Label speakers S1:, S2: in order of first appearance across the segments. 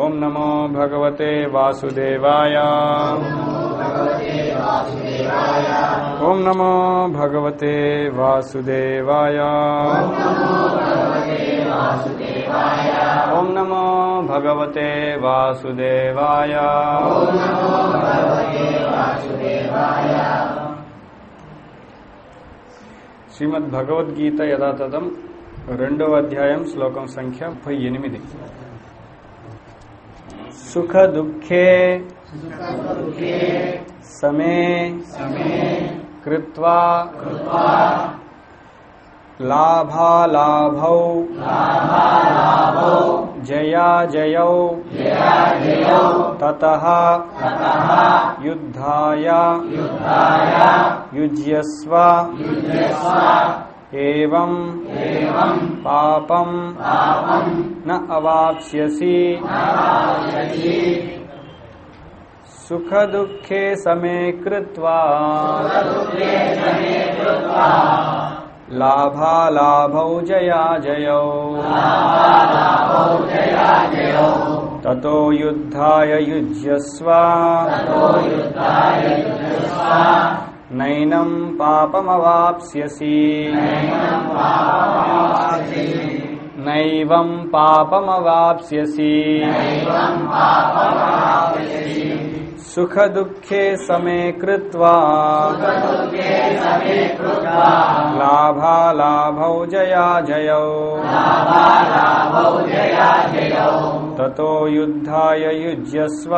S1: ॐ नमो भगवते वासुदेवाय ॐ नमो भगवते वासुदेवाय ॐ नमो भगवते वासुदेवाय శ్రీమద్ భగవద్గీత యథాతథం రెండవ అధ్యాయం శ్లోకం సంఖ్య ముప్పై ఎనిమిది సుఖ దుఃఖే సమే కృత్వా లాభాలాభౌ జయా జయౌ తతః యుద్ధాయ యుజ్యస్వ ఏవం పాపం న అవాప్స్యసి సుఖ దుఃఖే సమే కృత్వా లాభాలాభౌ జయా జయౌ తతో యుద్ధాయ యుజ్యస్వ నైనం పాపమవాప్స్యసి నైవం పాపమవాప్స్యసి సుఖ దుఃఖే సమే కృత్వా లాభాలాభౌ జయా జయౌ తతో యుద్ధాయ యుజ్యస్వ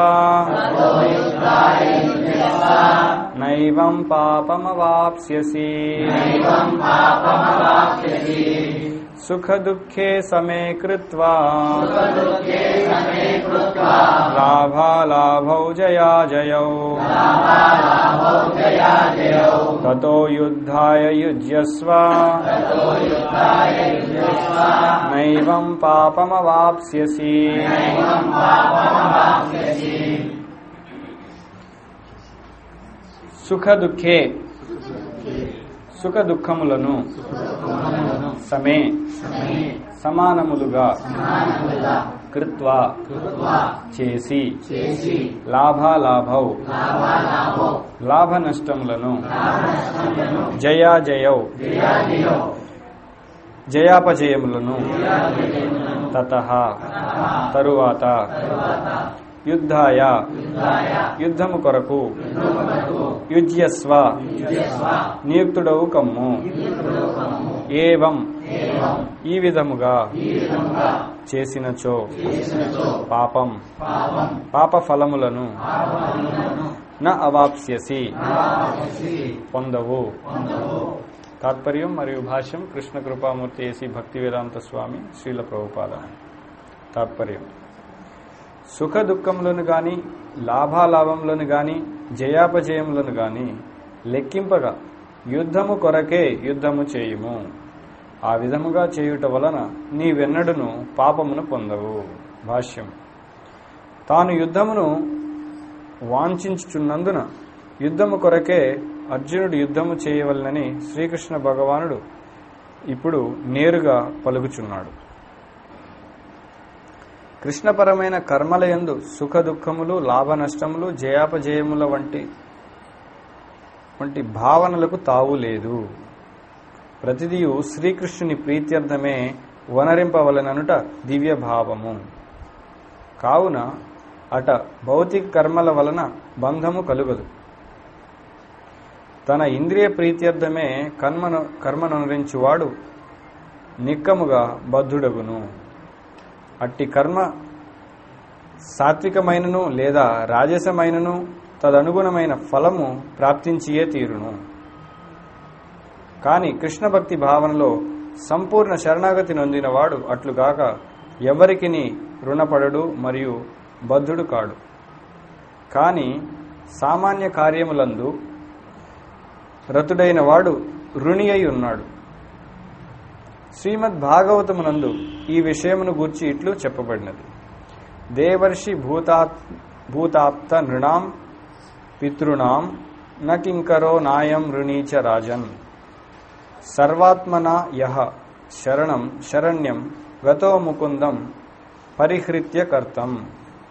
S1: నైవం పాపమవాప్స్యసి సుఖ దుఃఖే సమే కృత్వా లాభాలాభౌ జయా జయౌ తతో యుద్ధాయ యుజ్యస్వ నైవం పాపమవాప్స్యసి సుఖ దుఃఖే సుఖ దుఃఖములను సమే సమానములుగా కృత్వా చేసి లాభాలాభౌ లాభ నష్టములను జయా జయౌ జయాపజయములను తత తరువాత యుద్ధాయ యుద్ధము కొరకు యుజ్యస్వ నియుక్తుడవు కమ్ము ఏవం ఈ విధముగా చేసినచో పాపం పాప ఫలములను న అవాప్స్యసి పొందవు తాత్పర్యం మరియు భాష్యం కృష్ణ కృపామూర్తి ఏసి భక్తి వేదాంత స్వామి శ్రీల ప్రభుపాద తాత్పర్యం సుఖ దుఃఖములను గాని లాభాలాభములను గాని జయాపజయములను గాని లెక్కింపగా యుద్ధము కొరకే యుద్ధము చేయుము ఆ విధముగా చేయుట వలన నీవెన్నడును పాపమును పొందవు భాష్యం తాను యుద్ధమును వాంఛించుచున్నందున యుద్ధము కొరకే అర్జునుడు యుద్ధము చేయవలనని శ్రీకృష్ణ భగవానుడు ఇప్పుడు నేరుగా పలుకుచున్నాడు కృష్ణపరమైన కర్మలయందు సుఖ దుఃఖములు లాభ నష్టములు జయాపజయముల వంటి వంటి భావనలకు తావు లేదు ప్రతిదియు శ్రీకృష్ణుని ప్రీత్యర్థమే వనరింపవలననుట దివ్య భావము కావున అట భౌతిక కర్మల వలన బంధము కలుగదు తన ఇంద్రియ ప్రీత్యర్థమే కర్మను కర్మననురించువాడు నిక్కముగా బద్ధుడగును అట్టి కర్మ సాత్వికమైనను లేదా రాజసమైనను తదనుగుణమైన ఫలము ప్రాప్తించియే తీరును కాని కృష్ణ భక్తి భావనలో సంపూర్ణ శరణాగతి నొందినవాడు అట్లుగాక ఎవరికిని రుణపడడు మరియు బద్ధుడు కాడు కాని సామాన్య కార్యములందు రతుడైన వాడు రుణి అయి ఉన్నాడు శ్రీమద్ భాగవతమునందు ఈ విషయమును గూర్చి ఇట్లు చెప్పబడినది దేవర్షి భూతాత్ భూతాప్త నృణాం పితృణాం నకింకరో నాయం రుణీచ రాజన్ సర్వాత్మనా యహ శరణం శరణ్యం గతో ముకుందం పరిహృత్య కర్తం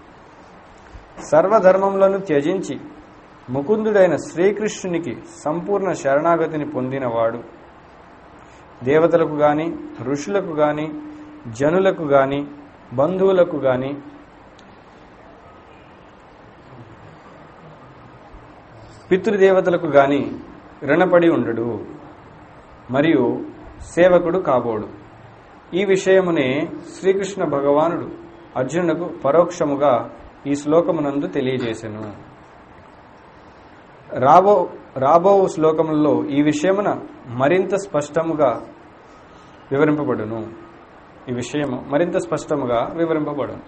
S1: సర్వధర్మములను త్యజించి ముకుందుడైన శ్రీకృష్ణునికి సంపూర్ణ శరణాగతిని పొందినవాడు దేవతలకు గాని ఋషులకు గాని జనులకు గాని బంధువులకు గాని పితృదేవతలకు గాని రుణపడి ఉండడు మరియు సేవకుడు కాబోడు ఈ విషయమునే శ్రీకృష్ణ భగవానుడు అర్జునులకు పరోక్షముగా ఈ శ్లోకమునందు తెలియజేసెను రాబో రాబో శ్లోకములలో ఈ విషయమున మరింత స్పష్టముగా వివరింపబడును ఈ విషయము మరింత స్పష్టముగా వివరింపబడును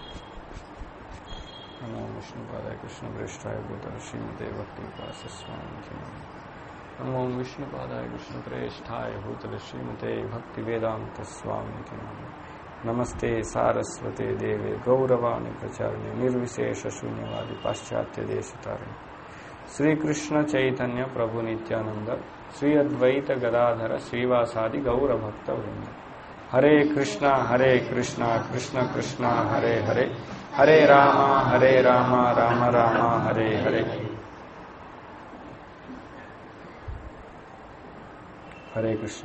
S1: నమో విష్ణుపాదాయ కృష్ణ ప్రేష్టాయ భూతల శ్రీమతే భక్తి స్వామి నమో విష్ణుపాదాయ కృష్ణ ప్రేష్టాయ భూతల శ్రీమతే భక్తి వేదాంత స్వామికి నమస్తే సారస్వతే దేవే గౌరవాణి ప్రచారిణి నిర్విశేష శూన్యవాది పాశ్చాత్య దేశతారిణి శ్రీకృష్ణ చైతన్య ప్రభు నిత్యానంద శ్రీ అద్వైత గదాధర శ్రీవాసాది గౌరభక్త వృంద హరే కృష్ణ హరే కృష్ణ కృష్ణ కృష్ణ హరే హరే హరే రామ హరే రామ రామ రామ హరే హరే హరే కృష్ణ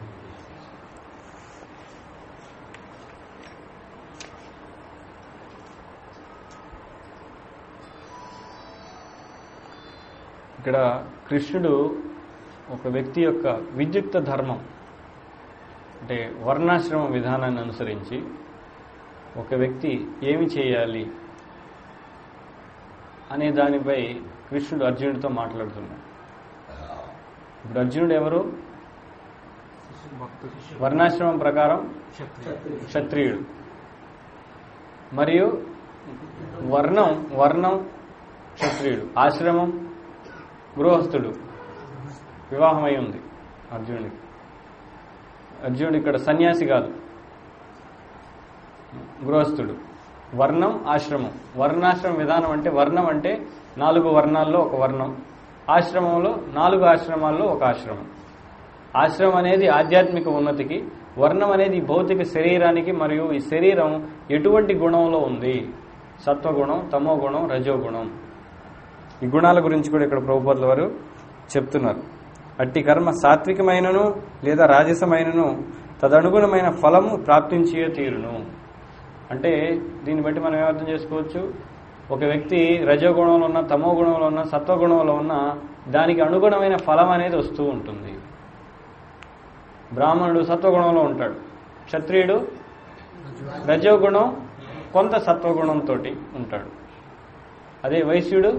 S1: ఇక్కడ కృష్ణుడు ఒక వ్యక్తి యొక్క విద్యుక్త ధర్మం అంటే వర్ణాశ్రమ విధానాన్ని అనుసరించి ఒక వ్యక్తి ఏమి చేయాలి అనే దానిపై కృష్ణుడు అర్జునుడితో మాట్లాడుతున్నాడు ఇప్పుడు అర్జునుడు ఎవరు వర్ణాశ్రమం ప్రకారం క్షత్రియుడు మరియు వర్ణం వర్ణం క్షత్రియుడు ఆశ్రమం గృహస్థుడు వివాహమై ఉంది అర్జునుడికి అర్జునుడు ఇక్కడ సన్యాసి కాదు గృహస్థుడు వర్ణం ఆశ్రమం వర్ణాశ్రమ విధానం అంటే వర్ణం అంటే నాలుగు వర్ణాల్లో ఒక వర్ణం ఆశ్రమంలో నాలుగు ఆశ్రమాల్లో ఒక ఆశ్రమం ఆశ్రమం అనేది ఆధ్యాత్మిక ఉన్నతికి వర్ణం అనేది భౌతిక శరీరానికి మరియు ఈ శరీరం ఎటువంటి గుణంలో ఉంది సత్వగుణం తమో గుణం రజోగుణం ఈ గుణాల గురించి కూడా ఇక్కడ ప్రభుపాదుల వారు చెప్తున్నారు అట్టి కర్మ సాత్వికమైనను లేదా రాజసమైనను తదనుగుణమైన ఫలము ప్రాప్తించే తీరును అంటే దీన్ని బట్టి మనం ఏమర్థం చేసుకోవచ్చు ఒక వ్యక్తి రజోగుణంలో ఉన్న తమో గుణంలో ఉన్న సత్వగుణంలో ఉన్న దానికి అనుగుణమైన ఫలం అనేది వస్తూ ఉంటుంది బ్రాహ్మణుడు సత్వగుణంలో ఉంటాడు క్షత్రియుడు రజోగుణం కొంత సత్వగుణంతో ఉంటాడు అదే వైశ్యుడు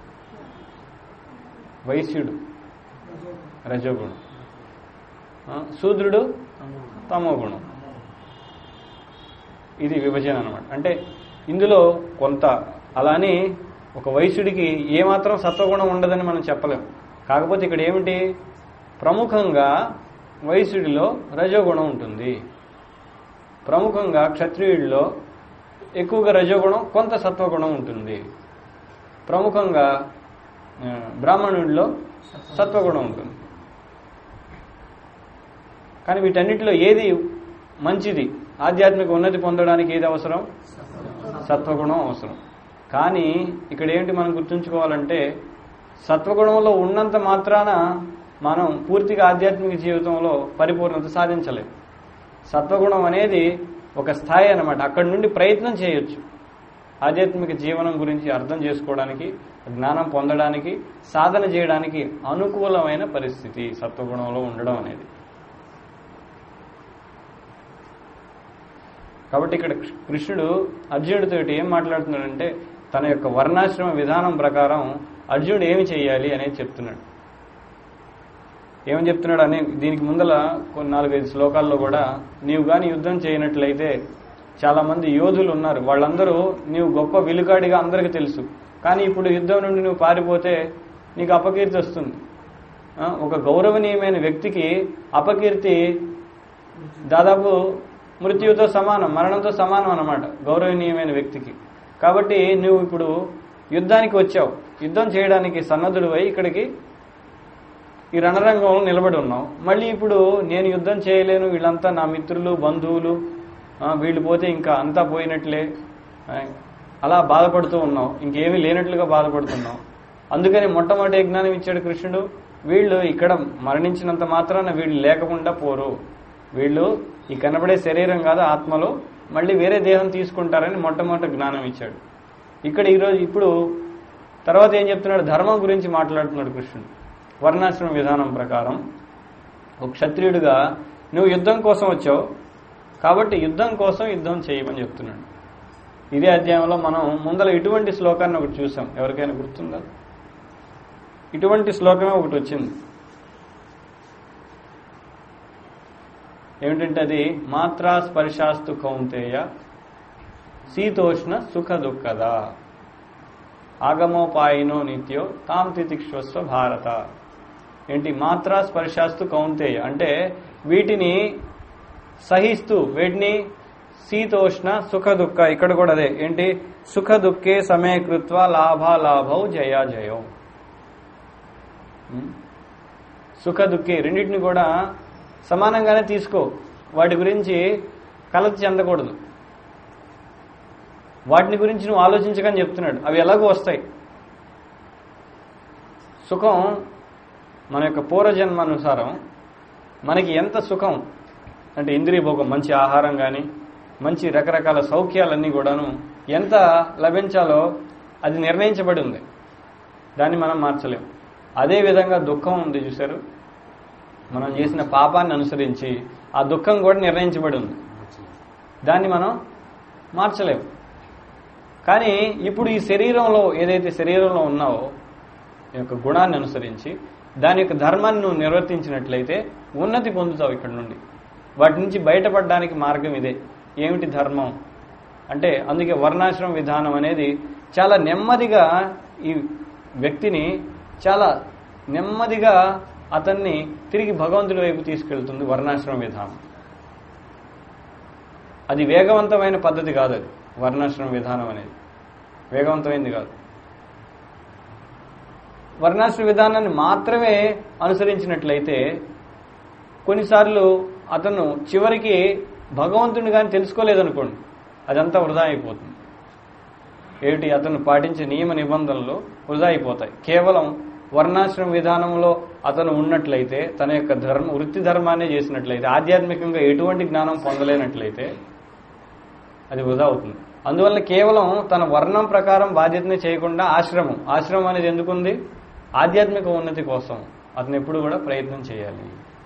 S1: వైశ్యుడు రజోగుణం ఆ, శూద్రుడు తమో గుణం ఇది విభజన అనమాట అంటే ఇందులో కొంత అలానే ఒక వైశ్యుడికి ఏమాత్రం సత్వగుణం ఉండదని మనం చెప్పలేం కాకపోతే ఇక్కడ ఏమిటి ప్రముఖంగా వైశ్యుడిలో రజోగుణం ఉంటుంది ప్రముఖంగా క్షత్రియుడిలో ఎక్కువగా రజోగుణం కొంత సత్వగుణం ఉంటుంది ప్రముఖంగా ఆ, బ్రాహ్మణుడిలో సత్వగుణం ఉంటుంది కానీ వీటన్నిటిలో ఏది మంచిది ఆధ్యాత్మిక ఉన్నతి పొందడానికి ఏది అవసరం సత్వగుణం అవసరం కానీ ఇక్కడ ఏంటి మనం గుర్తుంచుకోవాలంటే సత్వగుణంలో ఉన్నంత మాత్రాన మనం పూర్తిగా ఆధ్యాత్మిక జీవితంలో పరిపూర్ణత సాధించలేం సత్వగుణం అనేది ఒక స్థాయి అన్నమాట అక్కడి నుండి ప్రయత్నం చేయొచ్చు ఆధ్యాత్మిక జీవనం గురించి అర్థం చేసుకోవడానికి జ్ఞానం పొందడానికి సాధన చేయడానికి అనుకూలమైన పరిస్థితి సత్వగుణంలో ఉండడం అనేది కాబట్టి ఇక్కడ కృష్ణుడు అర్జునుడితో ఏం మాట్లాడుతున్నాడంటే తన యొక్క వర్ణాశ్రమ విధానం ప్రకారం అర్జునుడు ఏమి చేయాలి అనేది చెప్తున్నాడు ఏమని చెప్తున్నాడు అని దీనికి ముందల కొన్ని నాలుగైదు శ్లోకాల్లో కూడా నీవు కానీ యుద్ధం చేయనట్లయితే చాలా మంది యోధులు ఉన్నారు వాళ్ళందరూ నీవు గొప్ప విలుకాడిగా అందరికీ తెలుసు కానీ ఇప్పుడు యుద్ధం నుండి నువ్వు పారిపోతే నీకు అపకీర్తి వస్తుంది ఆ, ఒక గౌరవనీయమైన వ్యక్తికి అపకీర్తి దాదాపు మృత్యుతో సమానం మరణంతో సమానం అన్నమాట గౌరవనీయమైన వ్యక్తికి కాబట్టి నువ్వు ఇప్పుడు యుద్ధానికి వచ్చావు యుద్ధం చేయడానికి సన్నద్ధుడు అయి ఇక్కడికి ఈ రణరంగంలో నిలబడి ఉన్నావు మళ్ళీ ఇప్పుడు నేను యుద్ధం చేయలేను వీళ్ళంతా నా మిత్రులు బంధువులు ఆ, వీళ్ళు పోతే ఇంకా అంతా పోయినట్లే ఆ, అలా బాధపడుతూ ఉన్నావు ఇంకేమీ లేనట్లుగా బాధపడుతున్నావు అందుకని మొట్టమొదటి యజ్ఞానం ఇచ్చాడు కృష్ణుడు వీళ్ళు ఇక్కడ మరణించినంత మాత్రాన వీళ్ళు లేకుండా పోరు వీళ్ళు ఈ కనబడే శరీరం కాదు ఆత్మలో మళ్ళీ వేరే దేహం తీసుకుంటారని మొట్టమొదటి జ్ఞానం ఇచ్చాడు ఇక్కడ ఈరోజు ఇప్పుడు తర్వాత ఏం చెప్తున్నాడు ధర్మం గురించి మాట్లాడుతున్నాడు కృష్ణుడు వర్ణాశ్రమ విధానం ప్రకారం ఒక క్షత్రియుడిగా నువ్వు యుద్ధం కోసం వచ్చావు కాబట్టి యుద్ధం కోసం యుద్ధం చేయమని చెప్తున్నాడు ఇదే అధ్యాయంలో మనం ముందర ఇటువంటి శ్లోకాన్ని ఒకటి చూసాం ఎవరికైనా గుర్తుందా ఇటువంటి శ్లోకమే ఒకటి వచ్చింది ఏమిటంటే అది మాత్రా స్పర్శాస్తు కౌంతేయ శీతోష్ణ సుఖ దుఃఖద ఆగమోపాయినో నిత్యో తాం తితిక్ష్వస్వ భారత ఏంటి మాత్రా స్పర్శాస్తు కౌంతేయ అంటే వీటిని సహిస్తూ వీటిని శీతోష్ణ సుఖ దుఃఖ ఇక్కడ కూడా అదే ఏంటి సుఖ దుఃఖే సమయకృత్వ లాభాలాభౌ జయా జయం సుఖ దుఃఖి రెండింటిని కూడా సమానంగానే తీసుకో వాటి గురించి కలత చెందకూడదు వాటిని గురించి నువ్వు ఆలోచించకని చెప్తున్నాడు అవి ఎలాగో వస్తాయి సుఖం మన యొక్క పూర్వజన్మ అనుసారం మనకి ఎంత సుఖం అంటే ఇంద్రియ భోగం మంచి ఆహారం కానీ మంచి రకరకాల సౌఖ్యాలన్నీ కూడాను ఎంత లభించాలో అది నిర్ణయించబడి ఉంది దాన్ని మనం మార్చలేం అదేవిధంగా దుఃఖం ఉంది చూశారు మనం చేసిన పాపాన్ని అనుసరించి ఆ దుఃఖం కూడా నిర్ణయించబడి ఉంది దాన్ని మనం మార్చలేం కానీ ఇప్పుడు ఈ శరీరంలో ఏదైతే శరీరంలో ఉన్నావో ఈ యొక్క గుణాన్ని అనుసరించి దాని యొక్క ధర్మాన్ని నువ్వు నిర్వర్తించినట్లయితే ఉన్నతి పొందుతావు ఇక్కడ నుండి వాటి నుంచి బయటపడడానికి మార్గం ఇదే ఏమిటి ధర్మం అంటే అందుకే వర్ణాశ్రమ విధానం అనేది చాలా నెమ్మదిగా ఈ వ్యక్తిని చాలా నెమ్మదిగా అతన్ని తిరిగి భగవంతుడి వైపు తీసుకెళ్తుంది వర్ణాశ్రమ విధానం అది వేగవంతమైన పద్ధతి కాదు అది వర్ణాశ్రమ విధానం అనేది వేగవంతమైంది కాదు వర్ణాశ్రమ విధానాన్ని మాత్రమే అనుసరించినట్లయితే కొన్నిసార్లు అతను చివరికి భగవంతుని కానీ తెలుసుకోలేదనుకోండి అదంతా వృధా అయిపోతుంది ఏమిటి అతను పాటించే నియమ నిబంధనలు వృధా అయిపోతాయి కేవలం వర్ణాశ్రమ విధానంలో అతను ఉన్నట్లయితే తన యొక్క ధర్మ వృత్తి ధర్మాన్ని చేసినట్లయితే ఆధ్యాత్మికంగా ఎటువంటి జ్ఞానం పొందలేనట్లయితే అది వృధా అవుతుంది అందువల్ల కేవలం తన వర్ణం ప్రకారం బాధ్యతని చేయకుండా ఆశ్రమం ఆశ్రమం అనేది ఎందుకుంది ఆధ్యాత్మిక ఉన్నతి కోసం అతను ఎప్పుడు కూడా ప్రయత్నం చేయాలి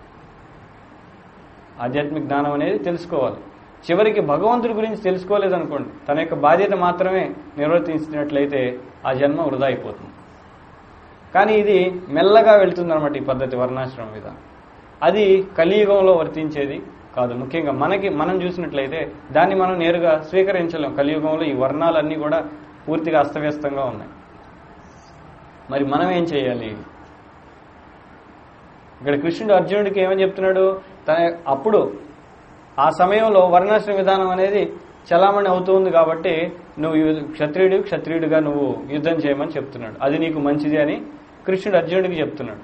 S1: ఆధ్యాత్మిక జ్ఞానం అనేది తెలుసుకోవాలి చివరికి భగవంతుడి గురించి తెలుసుకోలేదనుకోండి తన యొక్క బాధ్యత మాత్రమే నిర్వర్తించినట్లయితే ఆ జన్మ వృధా అయిపోతుంది కానీ ఇది మెల్లగా వెళ్తుందన్నమాట ఈ పద్ధతి వర్ణాశ్రమం మీద అది కలియుగంలో వర్తించేది కాదు ముఖ్యంగా మనకి మనం చూసినట్లయితే దాన్ని మనం నేరుగా స్వీకరించలేం కలియుగంలో ఈ వర్ణాలన్నీ కూడా పూర్తిగా అస్తవ్యస్తంగా ఉన్నాయి మరి మనం ఏం చేయాలి ఇక్కడ కృష్ణుడు అర్జునుడికి ఏమని చెప్తున్నాడు తన అప్పుడు ఆ సమయంలో వర్ణాశ్రమ విధానం అనేది చలామణి అవుతుంది కాబట్టి నువ్వు యు- క్షత్రియుడు క్షత్రియుడిగా నువ్వు యుద్ధం చేయమని చెప్తున్నాడు అది నీకు మంచిది అని కృష్ణుడు అర్జునుడికి చెప్తున్నాడు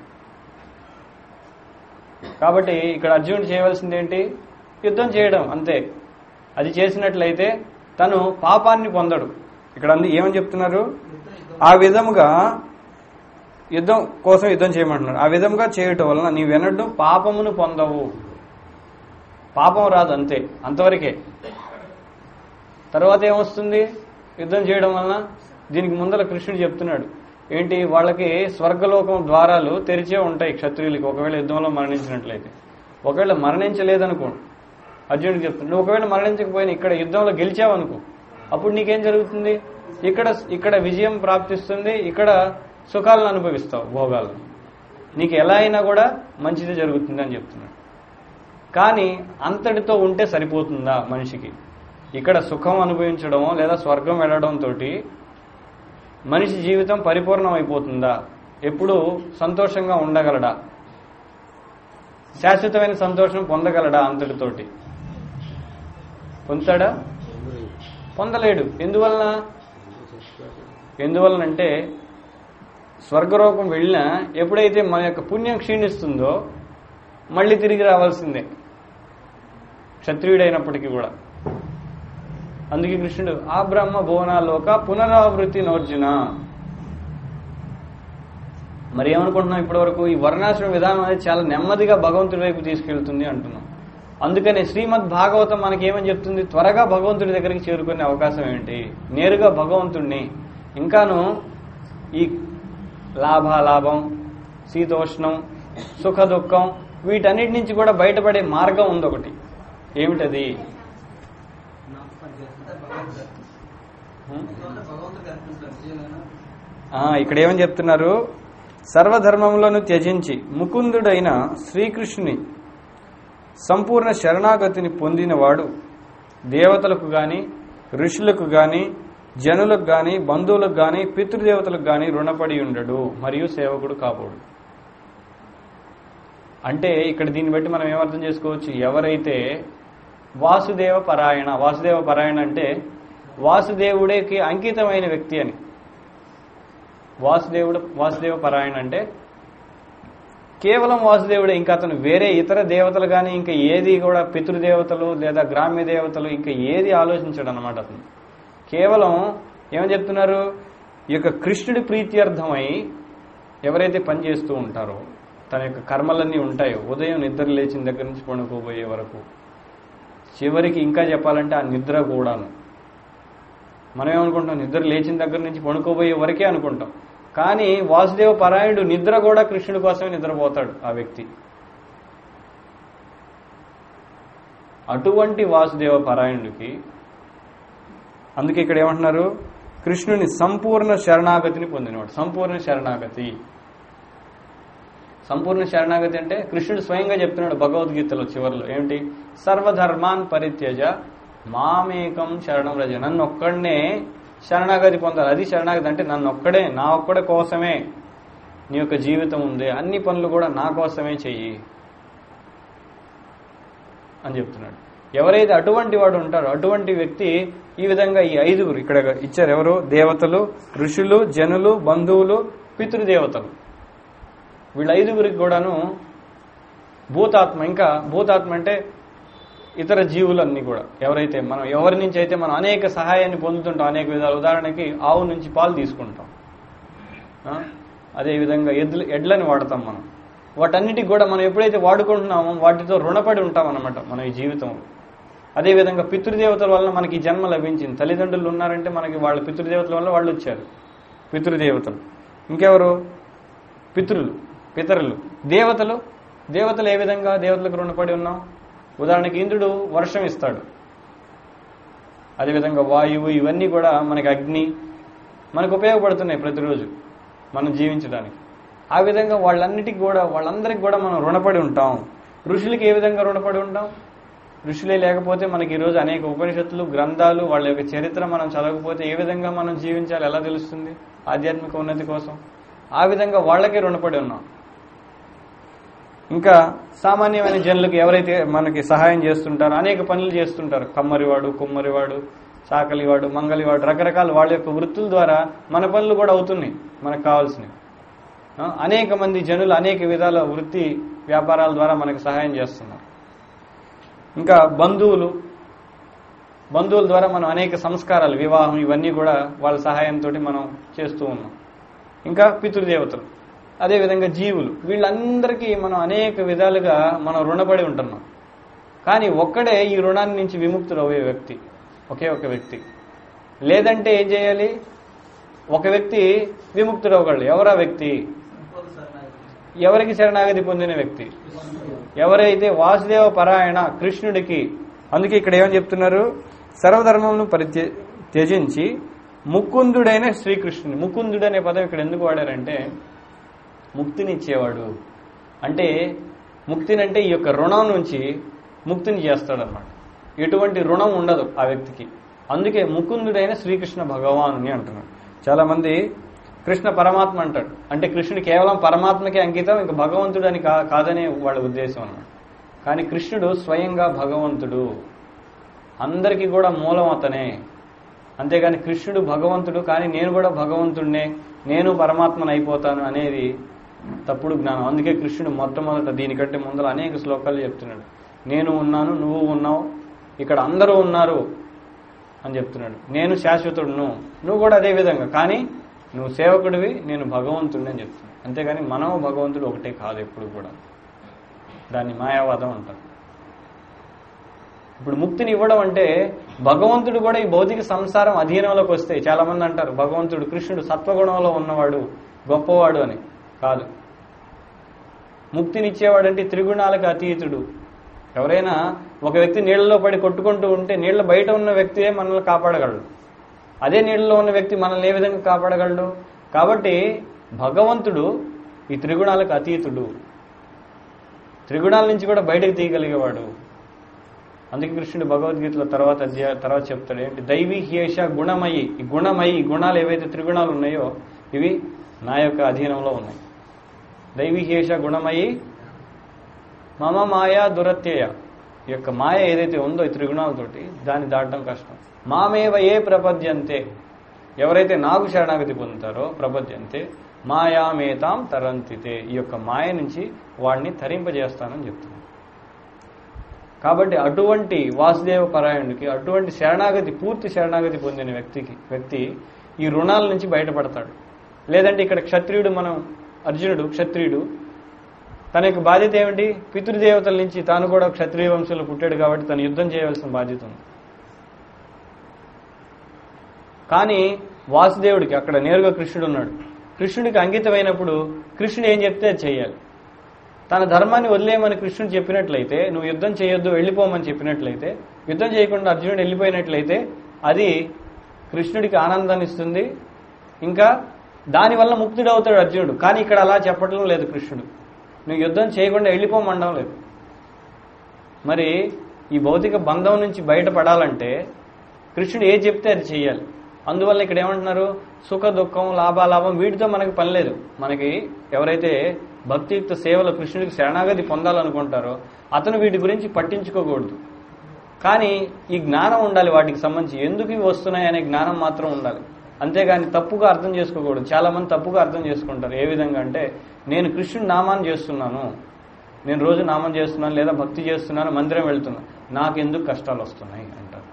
S1: కాబట్టి ఇక్కడ అర్జునుడు చేయవలసింది ఏంటి యుద్ధం చేయడం అంతే అది చేసినట్లయితే తను పాపాన్ని పొందడు ఇక్కడ అంది ఏమని చెప్తున్నారు ఆ విధముగా యుద్ధం కోసం యుద్ధం చేయమంటున్నాడు ఆ విధంగా చేయటం వలన నీ వినడం పాపమును పొందవు పాపం రాదు అంతే అంతవరకే తర్వాత ఏమొస్తుంది యుద్ధం చేయడం వలన దీనికి ముందర కృష్ణుడు చెప్తున్నాడు ఏంటి వాళ్ళకి స్వర్గలోకం ద్వారాలు తెరిచే ఉంటాయి క్షత్రియులకి ఒకవేళ యుద్ధంలో మరణించినట్లయితే ఒకవేళ మరణించలేదనుకో అర్జునుడికి చెప్తున్నాడు నువ్వు ఒకవేళ మరణించకపోయినా ఇక్కడ యుద్ధంలో గెలిచావనుకో అప్పుడు నీకేం జరుగుతుంది ఇక్కడ ఇక్కడ విజయం ప్రాప్తిస్తుంది ఇక్కడ సుఖాలను అనుభవిస్తావు భోగాలను నీకు ఎలా అయినా కూడా మంచిది జరుగుతుంది అని చెప్తున్నాడు కానీ అంతటితో ఉంటే సరిపోతుందా మనిషికి ఇక్కడ సుఖం అనుభవించడమో లేదా స్వర్గం వెళ్ళడం తోటి మనిషి జీవితం పరిపూర్ణం అయిపోతుందా ఎప్పుడు సంతోషంగా ఉండగలడా శాశ్వతమైన సంతోషం పొందగలడా అంతటితోటి పొందుతాడా పొందలేడు ఎందువలన ఎందువలనంటే స్వర్గలోకం వెళ్ళినా ఎప్పుడైతే మన యొక్క పుణ్యం క్షీణిస్తుందో మళ్ళీ తిరిగి రావాల్సిందే క్షత్రియుడైనప్పటికీ కూడా అందుకే కృష్ణుడు ఆ బ్రహ్మ భువనాలోక పునరావృత్తి నోర్జున మరి ఏమనుకుంటున్నాం ఇప్పటివరకు ఈ వర్ణాశ్రమ విధానం అనేది చాలా నెమ్మదిగా భగవంతుడి వైపు తీసుకెళ్తుంది అంటున్నాం అందుకనే శ్రీమద్ భాగవతం మనకి ఏమని చెప్తుంది త్వరగా భగవంతుడి దగ్గరికి చేరుకునే అవకాశం ఏంటి నేరుగా భగవంతుణ్ణి ఇంకాను ఈ లాభాలాభం శీతోష్ణం సుఖ దుఃఖం వీటన్నిటి నుంచి కూడా బయటపడే మార్గం ఉంది ఒకటి ఏమిటది హ్మ్? ఆ, ఇక్కడ ఏమని చెప్తున్నారు సర్వధర్మములను త్యజించి ముకుందుడైన శ్రీకృష్ణుని సంపూర్ణ శరణాగతిని పొందినవాడు దేవతలకు గాని ఋషులకు గాని జనులకు గాని బంధువులకు గాని పితృదేవతలకు గాని రుణపడి ఉండడు మరియు సేవకుడు కాపోడు అంటే ఇక్కడ దీన్ని బట్టి మనం ఏమర్థం చేసుకోవచ్చు ఎవరైతే వాసుదేవ పరాయణ వాసుదేవ పరాయణ అంటే వాసుదేవుడికి అంకితమైన వ్యక్తి అని వాసుదేవుడు వాసుదేవ పరాయణ అంటే కేవలం వాసుదేవుడే ఇంకా అతను వేరే ఇతర దేవతలు కానీ ఇంకా ఏది కూడా పితృదేవతలు లేదా గ్రామ్య దేవతలు ఇంకా ఏది ఆలోచించాడు అనమాట అతను కేవలం ఏమని చెప్తున్నారు ఈ యొక్క కృష్ణుడి ప్రీత్యర్థమై ఎవరైతే పనిచేస్తూ ఉంటారో తన యొక్క కర్మలన్నీ ఉంటాయో ఉదయం నిద్ర లేచిన దగ్గర నుంచి పడుకోబోయే వరకు చివరికి ఇంకా చెప్పాలంటే ఆ నిద్ర కూడాను మనం ఏమనుకుంటాం నిద్ర లేచిన దగ్గర నుంచి పడుకోబోయే వరకే అనుకుంటాం కానీ వాసుదేవ పరాయణుడు నిద్ర కూడా కృష్ణుడి కోసమే నిద్రపోతాడు ఆ వ్యక్తి అటువంటి వాసుదేవ పరాయణుడికి అందుకే ఇక్కడ ఏమంటున్నారు కృష్ణుని సంపూర్ణ శరణాగతిని పొందినవాడు సంపూర్ణ శరణాగతి సంపూర్ణ శరణాగతి అంటే కృష్ణుడు స్వయంగా చెప్తున్నాడు భగవద్గీతలో చివరిలో ఏమిటి సర్వధర్మాన్ పరిత్యజ మామేకం శరణం రజ నన్ను ఒక్కడనే శరణాగతి పొందాలి అది శరణాగతి అంటే నన్ను ఒక్కడే నా ఒక్కడే కోసమే నీ యొక్క జీవితం ఉంది అన్ని పనులు కూడా నా కోసమే చెయ్యి అని చెప్తున్నాడు ఎవరైతే అటువంటి వాడు ఉంటారో అటువంటి వ్యక్తి ఈ విధంగా ఈ ఐదుగురు ఇక్కడ ఇచ్చారు ఎవరు దేవతలు ఋషులు జనులు బంధువులు పితృదేవతలు వీళ్ళ ఐదుగురికి కూడాను భూతాత్మ ఇంకా భూతాత్మ అంటే ఇతర జీవులన్నీ కూడా ఎవరైతే మనం ఎవరి నుంచి అయితే మనం అనేక సహాయాన్ని పొందుతుంటాం అనేక విధాలు ఉదాహరణకి ఆవు నుంచి పాలు తీసుకుంటాం ఆ? అదేవిధంగా ఎద్దులు ఎడ్లని వాడతాం మనం వాటన్నిటికి కూడా మనం ఎప్పుడైతే వాడుకుంటున్నామో వాటితో రుణపడి ఉంటాం అన్నమాట మన ఈ జీవితంలో అదేవిధంగా పితృదేవతల వల్ల మనకి ఈ జన్మ లభించింది తల్లిదండ్రులు ఉన్నారంటే మనకి వాళ్ళ పితృదేవతల వల్ల వాళ్ళు వచ్చారు పితృదేవతలు ఇంకెవరు పితృలు పితరులు దేవతలు దేవతలు ఏ విధంగా దేవతలకు రుణపడి ఉన్నాం ఉదాహరణకి ఇంద్రుడు వర్షం ఇస్తాడు అదేవిధంగా వాయువు ఇవన్నీ కూడా మనకి అగ్ని మనకు ఉపయోగపడుతున్నాయి ప్రతిరోజు మనం జీవించడానికి ఆ విధంగా వాళ్ళన్నిటికి కూడా వాళ్ళందరికీ కూడా మనం రుణపడి ఉంటాం ఋషులకి ఏ విధంగా రుణపడి ఉంటాం ఋషులే లేకపోతే మనకి ఈరోజు అనేక ఉపనిషత్తులు గ్రంథాలు వాళ్ళ యొక్క చరిత్ర మనం చదవకపోతే ఏ విధంగా మనం జీవించాలి ఎలా తెలుస్తుంది ఆధ్యాత్మిక ఉన్నతి కోసం ఆ విధంగా వాళ్ళకే రుణపడి ఉన్నాం ఇంకా సామాన్యమైన జనులకు ఎవరైతే మనకి సహాయం చేస్తుంటారో అనేక పనులు చేస్తుంటారు కమ్మరివాడు కుమ్మరివాడు చాకలివాడు మంగలివాడు రకరకాల వాళ్ళ యొక్క వృత్తుల ద్వారా మన పనులు కూడా అవుతున్నాయి మనకు కావాల్సినవి ఆ, అనేక మంది జనులు అనేక విధాల వృత్తి వ్యాపారాల ద్వారా మనకు సహాయం చేస్తున్నారు ఇంకా బంధువులు బంధువుల ద్వారా మనం అనేక సంస్కారాలు వివాహం ఇవన్నీ కూడా వాళ్ళ సహాయంతో మనం చేస్తూ ఉన్నాం ఇంకా పితృదేవతలు అదేవిధంగా జీవులు వీళ్ళందరికీ మనం అనేక విధాలుగా మనం రుణపడి ఉంటున్నాం కానీ ఒక్కడే ఈ రుణాన్ని నుంచి విముక్తుడు అయ్యే వ్యక్తి ఒకే ఒక వ్యక్తి లేదంటే ఏం చేయాలి ఒక వ్యక్తి విముక్తుడు అవ్వగలడు ఎవరా వ్యక్తి ఎవరికి శరణాగతి పొందిన వ్యక్తి ఎవరైతే వాసుదేవ పరాయణ కృష్ణుడికి అందుకే ఇక్కడ ఏమని చెప్తున్నారు సర్వధర్మమును పరిత్య త్యజించి ముకుందుడైన శ్రీకృష్ణుని ముకుందుడు అనే పదం ఇక్కడ ఎందుకు వాడారంటే ముక్తినిచ్చేవాడు అంటే ముక్తిని అంటే ఈ యొక్క రుణం నుంచి ముక్తిని చేస్తాడనమాట ఎటువంటి రుణం ఉండదు ఆ వ్యక్తికి అందుకే ముకుందుడైన శ్రీకృష్ణ భగవానుని అంటున్నాడు చాలా మంది కృష్ణ పరమాత్మ అంటాడు అంటే కృష్ణుడు కేవలం పరమాత్మకే అంకితం ఇంకా భగవంతుడు అని కా కాదనే వాళ్ళ ఉద్దేశం అన్నమాట కానీ కృష్ణుడు స్వయంగా భగవంతుడు అందరికీ కూడా మూలం అతనే అంతేగాని కృష్ణుడు భగవంతుడు కానీ నేను కూడా భగవంతుడినే నేను పరమాత్మను అయిపోతాను అనేది తప్పుడు జ్ఞానం అందుకే కృష్ణుడు మొట్టమొదట దీనికంటే ముందర అనేక శ్లోకాలు చెప్తున్నాడు నేను ఉన్నాను నువ్వు ఉన్నావు ఇక్కడ అందరూ ఉన్నారు అని చెప్తున్నాడు నేను శాశ్వతుడును నువ్వు కూడా అదే విధంగా కానీ నువ్వు సేవకుడివి నేను భగవంతుడిని అని చెప్తున్నాను అంతేగాని మనం భగవంతుడు ఒకటే కాదు ఎప్పుడు కూడా దాన్ని మాయావాదం అంటారు ఇప్పుడు ముక్తిని ఇవ్వడం అంటే భగవంతుడు కూడా ఈ భౌతిక సంసారం అధీనంలోకి వస్తే చాలా మంది అంటారు భగవంతుడు కృష్ణుడు సత్వగుణంలో ఉన్నవాడు గొప్పవాడు అని కాదు ముక్తినిచ్చేవాడంటే త్రిగుణాలకు అతీతుడు ఎవరైనా ఒక వ్యక్తి నీళ్ళలో పడి కొట్టుకుంటూ ఉంటే నీళ్ళ బయట ఉన్న వ్యక్తియే మనల్ని కాపాడగలడు అదే నీళ్ళలో ఉన్న వ్యక్తి మనల్ని ఏ విధంగా కాపాడగలడు కాబట్టి భగవంతుడు ఈ త్రిగుణాలకు అతీతుడు త్రిగుణాల నుంచి కూడా బయటకు తీయగలిగేవాడు అందుకే కృష్ణుడు భగవద్గీతలో తర్వాత అధ్యాయ తర్వాత చెప్తాడు ఏంటి దైవీ హేష గుణమయి ఈ గుణమయి ఈ గుణాలు ఏవైతే త్రిగుణాలు ఉన్నాయో ఇవి నా యొక్క అధీనంలో ఉన్నాయి దైవీ హేష గుణమయి మమ మాయా దురత్యయ ఈ యొక్క మాయ ఏదైతే ఉందో ఈ త్రిగుణాలతోటి దాన్ని దాటడం కష్టం మామేవ ఏ ప్రపద్యంతే ఎవరైతే నాకు శరణాగతి పొందుతారో ప్రపద్యంతే మాయామేతాం తరంతితే ఈ యొక్క మాయ నుంచి వాడిని తరింపజేస్తానని చెప్తున్నాను కాబట్టి అటువంటి వాసుదేవ పరాయణుడికి అటువంటి శరణాగతి పూర్తి శరణాగతి పొందిన వ్యక్తికి వ్యక్తి ఈ రుణాల నుంచి బయటపడతాడు లేదంటే ఇక్కడ క్షత్రియుడు మనం అర్జునుడు క్షత్రియుడు తన యొక్క బాధ్యత ఏమిటి పితృదేవతల నుంచి తాను కూడా క్షత్రియ వంశంలో పుట్టాడు కాబట్టి తను యుద్ధం చేయవలసిన బాధ్యత ఉంది కానీ వాసుదేవుడికి అక్కడ నేరుగా కృష్ణుడు ఉన్నాడు కృష్ణుడికి అంకితమైనప్పుడు కృష్ణుడు ఏం చెప్తే అది చేయాలి తన ధర్మాన్ని వదిలేయమని కృష్ణుడు చెప్పినట్లయితే నువ్వు యుద్ధం చేయొద్దు వెళ్ళిపోమని చెప్పినట్లయితే యుద్ధం చేయకుండా అర్జునుడు వెళ్ళిపోయినట్లయితే అది కృష్ణుడికి ఆనందాన్ని ఇస్తుంది ఇంకా దానివల్ల ముక్తుడవుతాడు అర్జునుడు కానీ ఇక్కడ అలా చెప్పడం లేదు కృష్ణుడు నువ్వు యుద్ధం చేయకుండా వెళ్ళిపోమండం లేదు మరి ఈ భౌతిక బంధం నుంచి బయటపడాలంటే కృష్ణుడు ఏ చెప్తే అది చేయాలి అందువల్ల ఇక్కడ ఏమంటున్నారు సుఖ దుఃఖం లాభాలాభం వీటితో మనకి పని లేదు మనకి ఎవరైతే భక్తియుక్త సేవలో కృష్ణుడికి శరణాగతి పొందాలనుకుంటారో అతను వీటి గురించి పట్టించుకోకూడదు కానీ ఈ జ్ఞానం ఉండాలి వాటికి సంబంధించి ఎందుకు ఇవి వస్తున్నాయి అనే జ్ఞానం మాత్రం ఉండాలి అంతేగాని తప్పుగా అర్థం చేసుకోకూడదు చాలా మంది తప్పుగా అర్థం చేసుకుంటారు ఏ విధంగా అంటే నేను కృష్ణుడి నామాన్ని చేస్తున్నాను నేను రోజు నామం చేస్తున్నాను లేదా భక్తి చేస్తున్నాను మందిరం వెళ్తున్నాను నాకెందుకు కష్టాలు వస్తున్నాయి అంటారు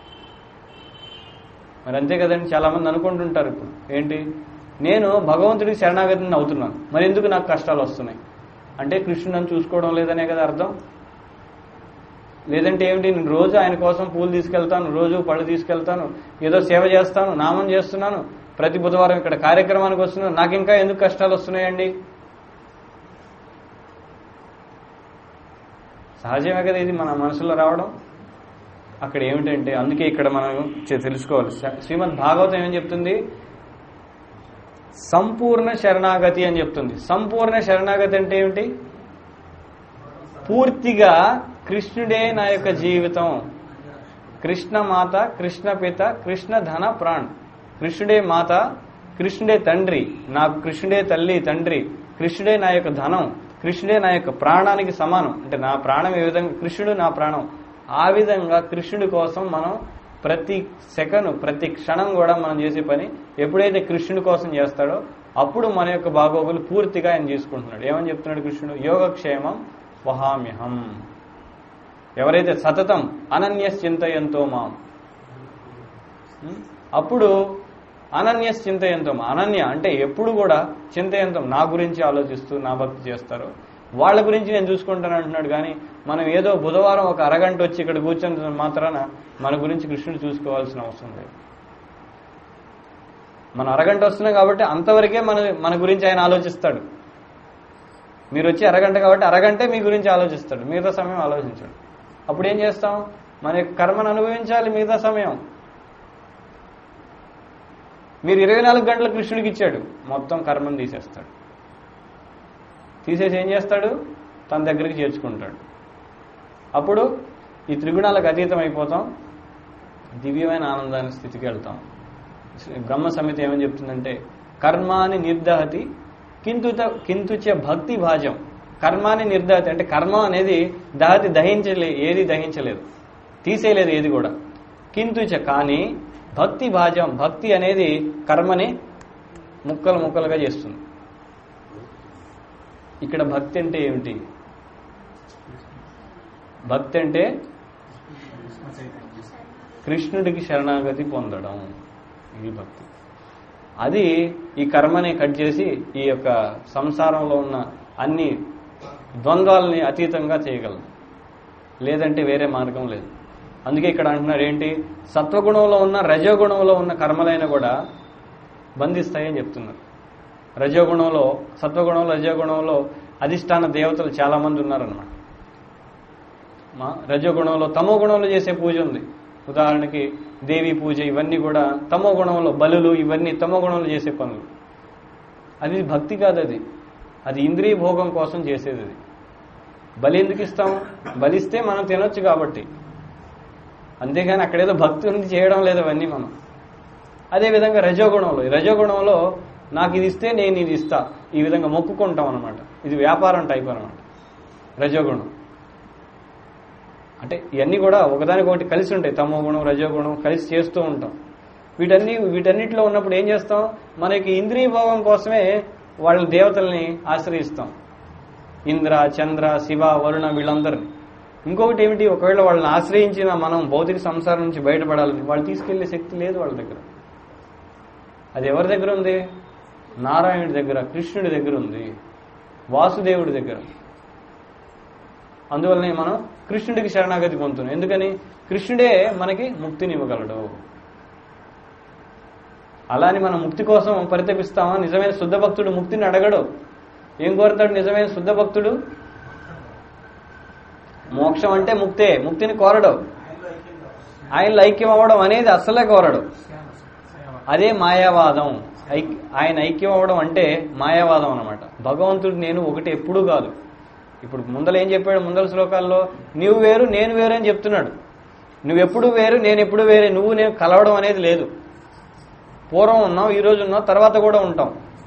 S1: మరి అంతే కదండి చాలా మంది అనుకుంటుంటారు ఇప్పుడు ఏంటి నేను భగవంతుడికి శరణాగతిని అవుతున్నాను మరి ఎందుకు నాకు కష్టాలు వస్తున్నాయి అంటే కృష్ణుడు నన్ను చూసుకోవడం లేదనే కదా అర్థం లేదంటే ఏమిటి నేను రోజు ఆయన కోసం పూలు తీసుకెళ్తాను రోజు పళ్ళు తీసుకెళ్తాను ఏదో సేవ చేస్తాను నామం చేస్తున్నాను ప్రతి బుధవారం ఇక్కడ కార్యక్రమానికి వస్తున్నాను నాకు ఇంకా ఎందుకు కష్టాలు వస్తున్నాయండి సహజమే కదా ఇది మన మనసులో రావడం అక్కడ ఏమిటంటే అందుకే ఇక్కడ మనం చె- తెలుసుకోవాలి శ- శ్రీమద్ భాగవతం ఏం చెప్తుంది సంపూర్ణ శరణాగతి అని చెప్తుంది సంపూర్ణ శరణాగతి అంటే ఏమిటి పూర్తిగా కృష్ణుడే నా యొక్క జీవితం కృష్ణ మాత కృష్ణ పిత కృష్ణ ధన ప్రాణ్ కృష్ణుడే మాత కృష్ణుడే తండ్రి నాకు కృష్ణుడే తల్లి తండ్రి కృష్ణుడే నా యొక్క ధనం కృష్ణుడే నా యొక్క ప్రాణానికి సమానం అంటే నా ప్రాణం ఏ విధంగా కృష్ణుడు నా ప్రాణం ఆ విధంగా కృష్ణుడి కోసం మనం ప్రతి సెకండ్ ప్రతి క్షణం కూడా మనం చేసే పని ఎప్పుడైతే కృష్ణుడి కోసం చేస్తాడో అప్పుడు మన యొక్క బాగోగులు పూర్తిగా ఆయన తీసుకుంటున్నాడు ఏమని చెప్తున్నాడు కృష్ణుడు యోగక్షేమం వహామ్యహం ఎవరైతే సతతం అనన్యశ్చింతయంతో మాం ఉం? అప్పుడు అనన్యస్ చింతయంతం అనన్య అంటే ఎప్పుడు కూడా చింతయంతం నా గురించి ఆలోచిస్తూ నా భక్తి చేస్తారు వాళ్ళ గురించి నేను చూసుకుంటాను అంటున్నాడు కానీ మనం ఏదో బుధవారం ఒక అరగంట వచ్చి ఇక్కడ కూర్చున్న మాత్రాన మన గురించి కృష్ణుడు చూసుకోవాల్సిన అవసరం లేదు మన అరగంట వస్తున్నాం కాబట్టి అంతవరకే మన మన గురించి ఆయన ఆలోచిస్తాడు మీరు వచ్చి అరగంట కాబట్టి అరగంటే మీ గురించి ఆలోచిస్తాడు మిగతా సమయం ఆలోచించాడు అప్పుడు ఏం చేస్తాం మన యొక్క కర్మను అనుభవించాలి మిగతా సమయం మీరు ఇరవై నాలుగు గంటల కృష్ణుడికి ఇచ్చాడు మొత్తం కర్మను తీసేస్తాడు తీసేసి ఏం చేస్తాడు తన దగ్గరికి చేర్చుకుంటాడు అప్పుడు ఈ త్రిగుణాలకు అతీతం అయిపోతాం దివ్యమైన ఆనందాన్ని స్థితికి వెళ్తాం బ్రహ్మ సమితి ఏమని చెప్తుందంటే కర్మాని నిర్దహతి కింతుత కింతుచ భక్తి భాజం కర్మాని నిర్దహతి అంటే కర్మ అనేది దహతి దహించలే ఏది దహించలేదు తీసేయలేదు ఏది కూడా కింతుచ కానీ భక్తి భాజం భక్తి అనేది కర్మని ముక్కలు ముక్కలుగా చేస్తుంది ఇక్కడ భక్తి అంటే ఏమిటి భక్తి అంటే కృష్ణుడికి శరణాగతి పొందడం ఇది భక్తి అది ఈ కర్మని కట్ చేసి ఈ యొక్క సంసారంలో ఉన్న అన్ని ద్వంద్వాలని అతీతంగా చేయగలదు లేదంటే వేరే మార్గం లేదు అందుకే ఇక్కడ అంటున్నారు ఏంటి సత్వగుణంలో ఉన్న రజోగుణంలో ఉన్న కర్మలైన కూడా బంధిస్తాయని చెప్తున్నారు రజోగుణంలో సత్వగుణంలో రజోగుణంలో అధిష్టాన దేవతలు చాలా మంది ఉన్నారన్నమాట మా రజోగుణంలో తమో గుణంలో చేసే పూజ ఉంది ఉదాహరణకి దేవి పూజ ఇవన్నీ కూడా తమో గుణంలో బలులు ఇవన్నీ తమో గుణంలో చేసే పనులు అది భక్తి కాదు అది అది ఇంద్రియ భోగం కోసం చేసేది అది బలి ఎందుకు ఇస్తాం బలిస్తే మనం తినొచ్చు కాబట్టి అంతేగాని అక్కడేదో భక్తి ఉంది చేయడం లేదు అవన్నీ మనం అదేవిధంగా రజోగుణంలో ఈ రజోగుణంలో నాకు ఇది ఇస్తే నేను ఇది ఇస్తా ఈ విధంగా మొక్కుకుంటాం అనమాట ఇది వ్యాపారం టైప్ అనమాట రజోగుణం అంటే ఇవన్నీ కూడా ఒకదానికొకటి కలిసి ఉంటాయి తమో గుణం రజోగుణం కలిసి చేస్తూ ఉంటాం వీటన్ని వీటన్నిటిలో ఉన్నప్పుడు ఏం చేస్తాం మనకి ఇంద్రియ భోగం కోసమే వాళ్ళ దేవతల్ని ఆశ్రయిస్తాం ఇంద్ర చంద్ర శివ వరుణ వీళ్ళందరినీ ఇంకొకటి ఏమిటి ఒకవేళ వాళ్ళని ఆశ్రయించిన మనం భౌతిక సంసారం నుంచి బయటపడాలని వాళ్ళు తీసుకెళ్లే శక్తి లేదు వాళ్ళ దగ్గర అది ఎవరి దగ్గర ఉంది నారాయణుడి దగ్గర కృష్ణుడి దగ్గర ఉంది వాసుదేవుడి దగ్గర అందువల్లనే మనం కృష్ణుడికి శరణాగతి పొందుతున్నాం ఎందుకని కృష్ణుడే మనకి ముక్తిని ఇవ్వగలడు అలాని మనం ముక్తి కోసం పరితపిస్తామా నిజమైన శుద్ధ భక్తుడు ముక్తిని అడగడు ఏం కోరతాడు నిజమైన శుద్ధ భక్తుడు మోక్షం అంటే ముక్తే ముక్తిని కోరడు ఆయనలో ఐక్యం అవ్వడం అనేది అస్సలే కోరడు అదే మాయావాదం ఐక్- ఆయన ఐక్యం అవ్వడం అంటే మాయావాదం అనమాట భగవంతుడు నేను ఒకటి ఎప్పుడూ కాదు ఇప్పుడు ముందల ఏం చెప్పాడు ముందల శ్లోకాల్లో నువ్వు వేరు నేను వేరు అని చెప్తున్నాడు నువ్వు ఎప్పుడు వేరు నేను ఎప్పుడు వేరే నువ్వు నేను కలవడం అనేది లేదు పూర్వం ఉన్నాం ఈ రోజు ఉన్నాం తర్వాత కూడా ఉంటాం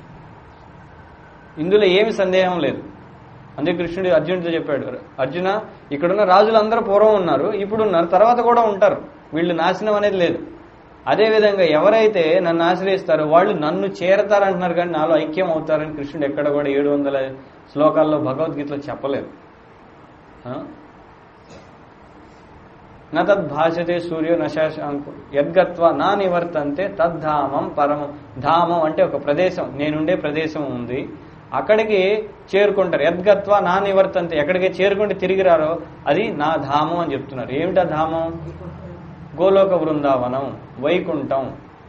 S1: ఇందులో ఏమి సందేహం లేదు అందుకే కృష్ణుడు అర్జునుడితో చెప్పాడు అర్జున ఇక్కడున్న రాజులందరూ పూర్వం ఉన్నారు ఇప్పుడు ఉన్నారు తర్వాత కూడా ఉంటారు వీళ్ళు నాశనం అనేది లేదు అదేవిధంగా ఎవరైతే నన్ను ఆశ్రయిస్తారో వాళ్ళు నన్ను చేరతారంటున్నారు కానీ నాలో ఐక్యం అవుతారని కృష్ణుడు ఎక్కడ కూడా ఏడు వందల శ్లోకాల్లో భగవద్గీతలో చెప్పలేదు ఆ? న తద్భాషతే సూర్యో నశాశాంకు యద్గత్వ నా నివర్తంతే తద్ధామం పరమం ధామం అంటే ఒక ప్రదేశం నేనుండే ప్రదేశం ఉంది అక్కడికి చేరుకుంటారు యద్గత్వ నా నివర్తంతే ఎక్కడికి చేరుకుంటే తిరిగి రారో అది నా ధామం అని చెప్తున్నారు ఏమిటా ధామం గోలోక బృందావనం వైకుంఠం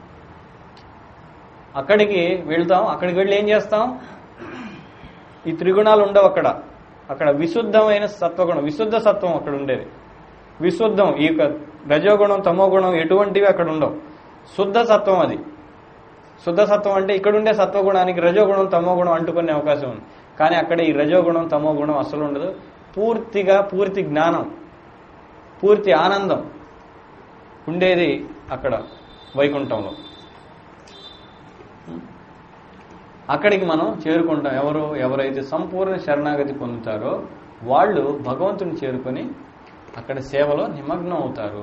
S1: అక్కడికి వెళ్తాం అక్కడికి వెళ్ళి ఏం చేస్తాం ఈ త్రిగుణాలు ఉండవు అక్కడ అక్కడ విశుద్ధమైన సత్వగుణం విశుద్ధ సత్వం అక్కడ ఉండేది విశుద్ధం ఈ యొక్క రజోగుణం తమోగుణం ఎటువంటివి అక్కడ ఉండవు శుద్ధ సత్వం అది శుద్ధ సత్వం అంటే ఇక్కడ ఉండే సత్వగుణానికి రజోగుణం తమోగుణం అంటుకునే అవకాశం ఉంది కానీ అక్కడ ఈ రజోగుణం తమోగుణం అసలు ఉండదు పూర్తిగా పూర్తి జ్ఞానం పూర్తి ఆనందం ఉండేది అక్కడ వైకుంఠంలో అక్కడికి మనం చేరుకుంటాం ఎవరు ఎవరైతే సంపూర్ణ శరణాగతి పొందుతారో వాళ్ళు భగవంతుని చేరుకొని అక్కడ సేవలో నిమగ్నం అవుతారు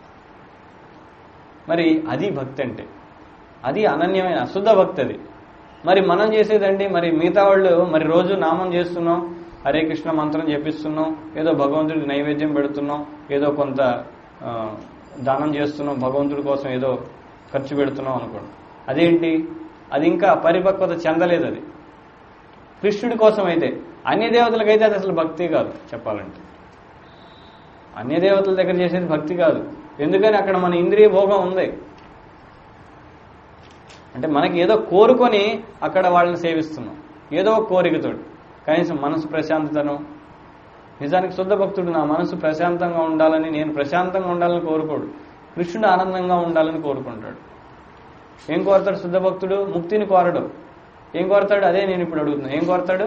S1: మరి అది భక్తి అంటే అది అనన్యమైన అశుద్ధ భక్తి అది మరి మనం చేసేదండి మరి మిగతా వాళ్ళు మరి రోజు నామం చేస్తున్నాం హరే కృష్ణ మంత్రం జపిస్తున్నాం ఏదో భగవంతుడికి నైవేద్యం పెడుతున్నాం ఏదో కొంత ఆ, దానం చేస్తున్నాం భగవంతుడి కోసం ఏదో ఖర్చు పెడుతున్నాం అనుకోండి అదేంటి అది ఇంకా పరిపక్వత చెందలేదు అది కృష్ణుడి కోసం అయితే అన్య దేవతలకైతే అది అసలు భక్తి కాదు చెప్పాలంటే అన్య దేవతల దగ్గర చేసేది భక్తి కాదు ఎందుకని అక్కడ మన ఇంద్రియ భోగం ఉంది అంటే మనకి ఏదో కోరుకొని అక్కడ వాళ్ళని సేవిస్తున్నాం ఏదో ఒక కోరికతోటి కనీసం మనసు ప్రశాంతతను నిజానికి శుద్ధ భక్తుడు నా మనసు ప్రశాంతంగా ఉండాలని నేను ప్రశాంతంగా ఉండాలని కోరుకోడు కృష్ణుడు ఆనందంగా ఉండాలని కోరుకుంటాడు ఏం కోరతాడు శుద్ధ భక్తుడు ముక్తిని కోరడు ఏం కోరతాడు అదే నేను ఇప్పుడు అడుగుతున్నా ఏం కోరతాడు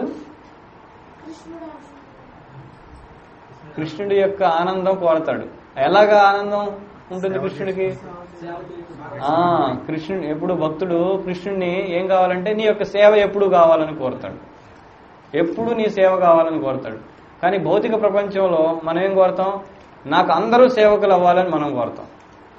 S1: కృష్ణుడి యొక్క ఆనందం కోరతాడు ఎలాగా ఆనందం ఉంటుంది కృష్ణుడికి ఆ కృష్ణుడు ఎప్పుడు భక్తుడు కృష్ణుడిని ఏం కావాలంటే నీ యొక్క సేవ ఎప్పుడు కావాలని కోరతాడు ఎప్పుడు నీ సేవ కావాలని కోరతాడు కానీ భౌతిక ప్రపంచంలో మనం ఏం కోరతాం నాకు అందరూ సేవకులు అవ్వాలని మనం కోరతాం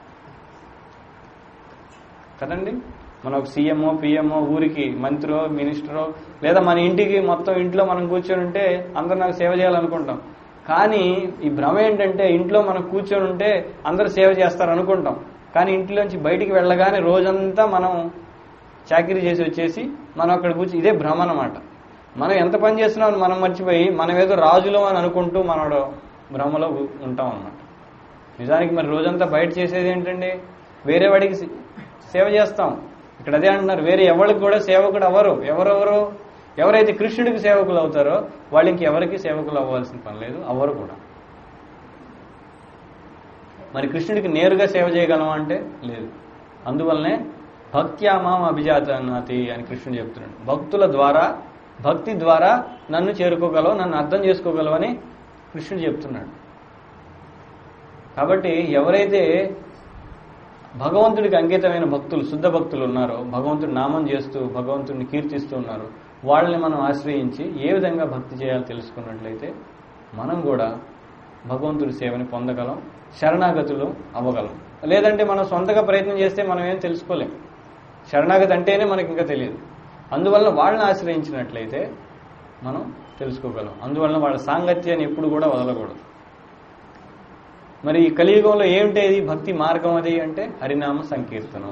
S1: కదండి మన ఒక సీఎంఓ పిఎంఓ ఊరికి మంత్రో మినిస్టరో లేదా మన ఇంటికి మొత్తం ఇంట్లో మనం కూర్చొని ఉంటే అందరూ నాకు సేవ చేయాలనుకుంటాం కానీ ఈ భ్రమ ఏంటంటే ఇంట్లో మనం కూర్చొని ఉంటే అందరూ సేవ చేస్తారు అనుకుంటాం కానీ ఇంట్లోంచి బయటికి వెళ్ళగానే రోజంతా మనం చాకరీ చేసి వచ్చేసి మనం అక్కడ కూర్చో ఇదే భ్రమ అన్నమాట మనం ఎంత పని చేస్తున్నాం అని మనం మర్చిపోయి మనం ఏదో రాజులం అని అనుకుంటూ మనం భ్రమలో ఉంటాం అన్నమాట నిజానికి మరి రోజంతా బయట చేసేది ఏంటండి వేరే వాడికి సే- సేవ చేస్తాం ఇక్కడ అదే అంటున్నారు వేరే ఎవరికి కూడా సేవకుడు అవ్వరు ఎవరెవరు ఎవరైతే కృష్ణుడికి సేవకులు అవుతారో వాళ్ళు ఇంకెవరికి సేవకులు అవ్వాల్సిన పని లేదు అవ్వరు కూడా మరి కృష్ణుడికి నేరుగా సేవ చేయగలమా అంటే లేదు అందువల్లనే భక్త్యామాం అభిజాతనాతి అని కృష్ణుడు చెప్తున్నాడు భక్తుల ద్వారా భక్తి ద్వారా నన్ను చేరుకోగలవు నన్ను అర్థం చేసుకోగలవు అని కృష్ణుడు చెప్తున్నాడు కాబట్టి ఎవరైతే భగవంతుడికి అంకితమైన భక్తులు శుద్ధ భక్తులు ఉన్నారో భగవంతుడి నామం చేస్తూ భగవంతుడిని కీర్తిస్తూ ఉన్నారు వాళ్ళని మనం ఆశ్రయించి ఏ విధంగా భక్తి చేయాలో తెలుసుకున్నట్లయితే మనం కూడా భగవంతుడి సేవని పొందగలం శరణాగతులు అవ్వగలం లేదంటే మనం సొంతగా ప్రయత్నం చేస్తే మనం ఏం తెలుసుకోలేం శరణాగతి అంటేనే మనకి ఇంకా తెలియదు అందువల్ల వాళ్ళని ఆశ్రయించినట్లయితే మనం తెలుసుకోగలం అందువల్ల వాళ్ళ సాంగత్యాన్ని ఎప్పుడు కూడా వదలకూడదు మరి ఈ కలియుగంలో ఏమిటేది భక్తి మార్గం అది అంటే హరినామ సంకీర్తనం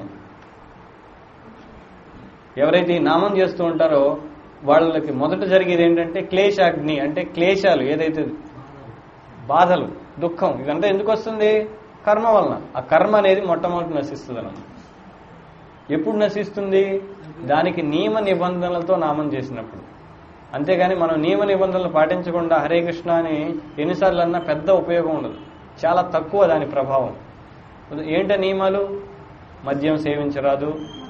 S1: ఎవరైతే ఈ నామం చేస్తూ ఉంటారో వాళ్ళకి మొదట జరిగేది ఏంటంటే క్లేశాగ్ని అంటే క్లేశాలు ఏదైతే బాధలు దుఃఖం ఇదంతా ఎందుకు వస్తుంది కర్మ వలన ఆ కర్మ అనేది మొట్టమొదటి నశిస్తుంది అన్నమాట ఎప్పుడు నశిస్తుంది దానికి నియమ నిబంధనలతో నామం చేసినప్పుడు అంతేగాని మనం నియమ నిబంధనలు పాటించకుండా హరే కృష్ణ అని ఎన్నిసార్లు అన్నా పెద్ద ఉపయోగం ఉండదు చాలా తక్కువ దాని ప్రభావం ఏంట నియమాలు మద్యం సేవించరాదు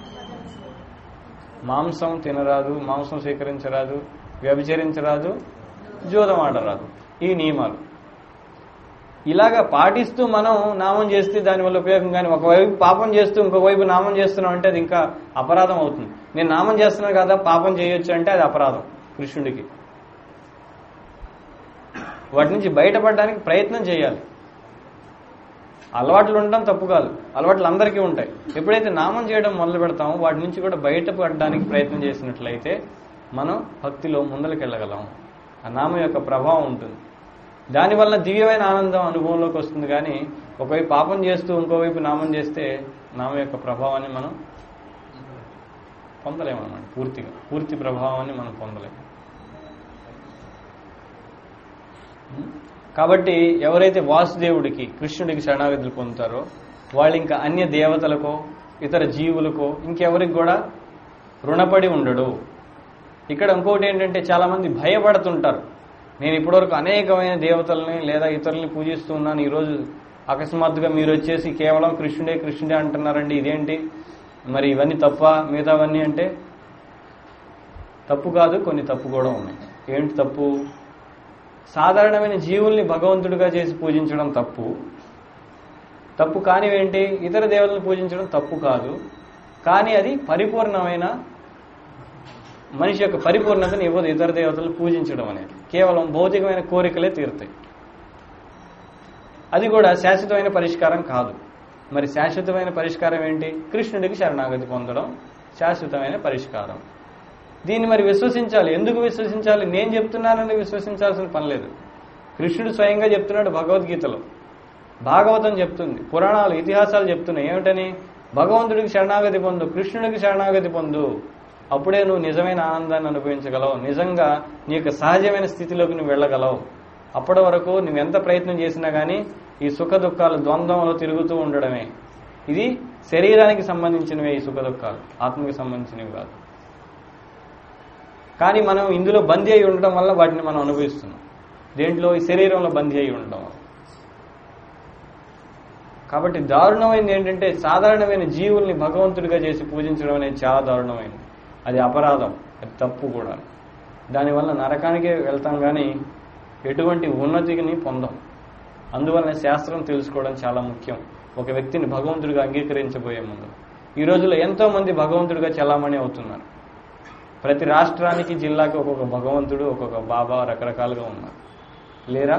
S1: మాంసం తినరాదు మాంసం స్వీకరించరాదు వ్యభిచరించరాదు జూదం ఆడరాదు ఈ నియమాలు ఇలాగా పాటిస్తూ మనం నామం చేస్తే దానివల్ల ఉపయోగం కానీ ఒకవైపు పాపం చేస్తూ ఇంకోవైపు నామం చేస్తున్నాం అంటే అది ఇంకా అపరాధం అవుతుంది నేను నామం చేస్తున్నాను కదా పాపం చేయొచ్చు అంటే అది అపరాధం కృష్ణుడికి వాటి నుంచి బయటపడడానికి ప్రయత్నం చేయాలి అలవాట్లు ఉండడం తప్పు కాదు అలవాట్లు అందరికీ ఉంటాయి ఎప్పుడైతే నామం చేయడం మొదలు పెడతామో వాటి నుంచి కూడా బయటపడడానికి ప్రయత్నం చేసినట్లయితే మనం భక్తిలో ముందరికి వెళ్ళగలం ఆ నామం యొక్క ప్రభావం ఉంటుంది దానివల్ల దివ్యమైన ఆనందం అనుభవంలోకి వస్తుంది కానీ ఒకవైపు పాపం చేస్తూ ఇంకోవైపు నామం చేస్తే నామం యొక్క ప్రభావాన్ని మనం పొందలేమన్నమాట పూర్తిగా పూర్తి ప్రభావాన్ని మనం పొందలేము కాబట్టి ఎవరైతే వాసుదేవుడికి కృష్ణుడికి శరణాగతులు పొందుతారో వాళ్ళు ఇంకా అన్య దేవతలకో ఇతర జీవులకో ఇంకెవరికి కూడా రుణపడి ఉండడు ఇక్కడ ఇంకోటి ఏంటంటే చాలా మంది భయపడుతుంటారు నేను ఇప్పటివరకు అనేకమైన దేవతల్ని లేదా ఇతరుల్ని పూజిస్తూ ఉన్నాను ఈరోజు అకస్మాత్తుగా మీరు వచ్చేసి కేవలం కృష్ణుడే కృష్ణుడే అంటున్నారండి ఇదేంటి మరి ఇవన్నీ తప్ప మిగతావన్నీ అంటే తప్పు కాదు కొన్ని తప్పు కూడా ఉన్నాయి ఏంటి తప్పు సాధారణమైన జీవుల్ని భగవంతుడిగా చేసి పూజించడం తప్పు తప్పు కానివేంటి ఇతర దేవులను పూజించడం తప్పు కాదు కానీ అది పరిపూర్ణమైన మనిషి యొక్క పరిపూర్ణతను ఇవ్వదు ఇతర దేవతలు పూజించడం అనేది కేవలం భౌతికమైన కోరికలే తీరుతాయి అది కూడా శాశ్వతమైన పరిష్కారం కాదు మరి శాశ్వతమైన పరిష్కారం ఏంటి కృష్ణుడికి శరణాగతి పొందడం శాశ్వతమైన పరిష్కారం దీన్ని మరి విశ్వసించాలి ఎందుకు విశ్వసించాలి నేను చెప్తున్నానని విశ్వసించాల్సిన పని లేదు కృష్ణుడు స్వయంగా చెప్తున్నాడు భగవద్గీతలో భాగవతం చెప్తుంది పురాణాలు ఇతిహాసాలు చెప్తున్నాయి ఏమిటని భగవంతుడికి శరణాగతి పొందు కృష్ణుడికి శరణాగతి పొందు అప్పుడే నువ్వు నిజమైన ఆనందాన్ని అనుభవించగలవు నిజంగా నీ యొక్క సహజమైన స్థితిలోకి నువ్వు వెళ్ళగలవు అప్పటి వరకు నువ్వు ఎంత ప్రయత్నం చేసినా కానీ ఈ సుఖ దుఃఖాలు ద్వంద్వంలో తిరుగుతూ ఉండడమే ఇది శరీరానికి సంబంధించినవే ఈ సుఖ దుఃఖాలు ఆత్మకి సంబంధించినవి కాదు కానీ మనం ఇందులో బందీ అయి ఉండడం వల్ల వాటిని మనం అనుభవిస్తున్నాం దేంట్లో ఈ శరీరంలో బందీ అయి ఉండడం వల్ల కాబట్టి దారుణమైనది ఏంటంటే సాధారణమైన జీవుల్ని భగవంతుడిగా చేసి పూజించడం అనేది చాలా దారుణమైనది అది అపరాధం అది తప్పు కూడా దానివల్ల నరకానికే వెళ్తాం కానీ ఎటువంటి ఉన్నతిని పొందాం అందువల్ల శాస్త్రం తెలుసుకోవడం చాలా ముఖ్యం ఒక వ్యక్తిని భగవంతుడిగా అంగీకరించబోయే ముందు ఈ రోజుల్లో ఎంతో మంది భగవంతుడిగా చలామణి అవుతున్నారు ప్రతి రాష్ట్రానికి జిల్లాకి ఒక్కొక్క భగవంతుడు ఒక్కొక్క బాబా రకరకాలుగా ఉన్నారు లేరా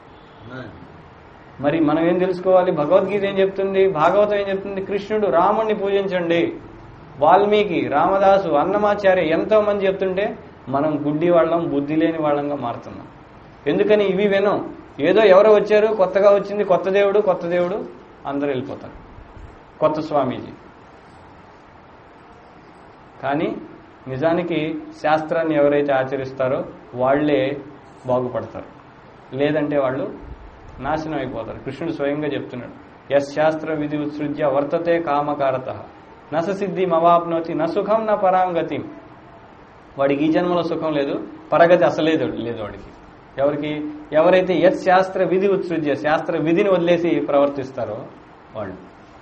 S1: మరి మనం ఏం తెలుసుకోవాలి భగవద్గీత ఏం చెప్తుంది భాగవతం ఏం చెప్తుంది కృష్ణుడు రాముణ్ణి పూజించండి వాల్మీకి రామదాసు అన్నమాచార్య ఎంతో మంది చెప్తుంటే మనం గుడ్డి వాళ్ళం బుద్ధి లేని వాళ్ళంగా మారుతున్నాం ఎందుకని ఇవి వినం ఏదో ఎవరో వచ్చారు కొత్తగా వచ్చింది కొత్త దేవుడు కొత్త దేవుడు అందరూ వెళ్ళిపోతారు కొత్త స్వామీజీ కానీ నిజానికి శాస్త్రాన్ని ఎవరైతే ఆచరిస్తారో వాళ్లే బాగుపడతారు లేదంటే వాళ్ళు నాశనం అయిపోతారు కృష్ణుడు స్వయంగా చెప్తున్నాడు యస్ శాస్త్ర విధి ఉత్సృజ్య వర్తతే కామకారత నస సిద్ధి మవాప్నోతి న సుఖం నా పరాంగతి వాడికి ఈ జన్మలో సుఖం లేదు పరగతి అసలేదు లేదు వాడికి ఎవరికి ఎవరైతే యత్ శాస్త్ర విధి ఉత్సృజ్య శాస్త్ర విధిని వదిలేసి ప్రవర్తిస్తారో వాళ్ళు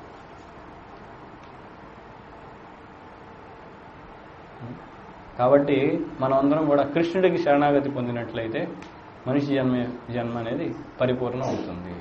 S1: కాబట్టి మనం అందరం కూడా కృష్ణుడికి శరణాగతి పొందినట్లయితే మనిషి జన్మ జన్మ అనేది పరిపూర్ణం అవుతుంది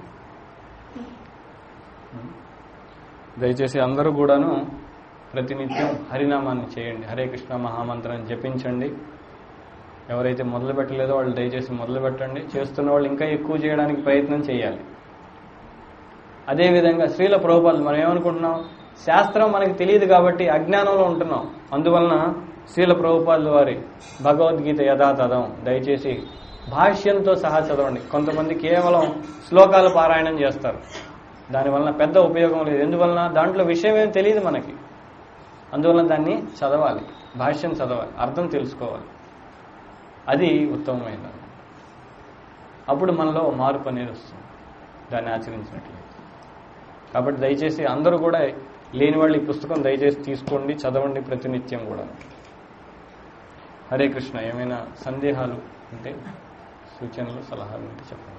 S1: దయచేసి అందరూ కూడాను ప్రతినిత్యం హరినామాన్ని చేయండి హరే కృష్ణ మహామంత్రాన్ని జపించండి ఎవరైతే మొదలు పెట్టలేదో వాళ్ళు దయచేసి మొదలు పెట్టండి చేస్తున్న వాళ్ళు ఇంకా ఎక్కువ చేయడానికి ప్రయత్నం చేయాలి అదేవిధంగా శ్రీల ప్రభుపాలు మనం ఏమనుకుంటున్నాం శాస్త్రం మనకి తెలియదు కాబట్టి అజ్ఞానంలో ఉంటున్నాం అందువలన శ్రీల ప్రభుపాదుల వారి భగవద్గీత యథాతథం దయచేసి భాష్యంతో సహా చదవండి కొంతమంది కేవలం శ్లోకాలు పారాయణం చేస్తారు దానివలన పెద్ద ఉపయోగం లేదు ఎందువలన దాంట్లో విషయం ఏం తెలియదు మనకి అందువలన దాన్ని చదవాలి భాష్యం చదవాలి అర్థం తెలుసుకోవాలి అది ఉత్తమమైన అప్పుడు మనలో మార్పు అనేది వస్తుంది దాన్ని ఆచరించినట్లయితే కాబట్టి దయచేసి అందరూ కూడా లేని వాళ్ళు ఈ పుస్తకం దయచేసి తీసుకోండి చదవండి ప్రతినిత్యం కూడా హరే కృష్ణ ఏమైనా సందేహాలు ఉంటే సూచనలు సలహాలు ఉంటే చెప్పండి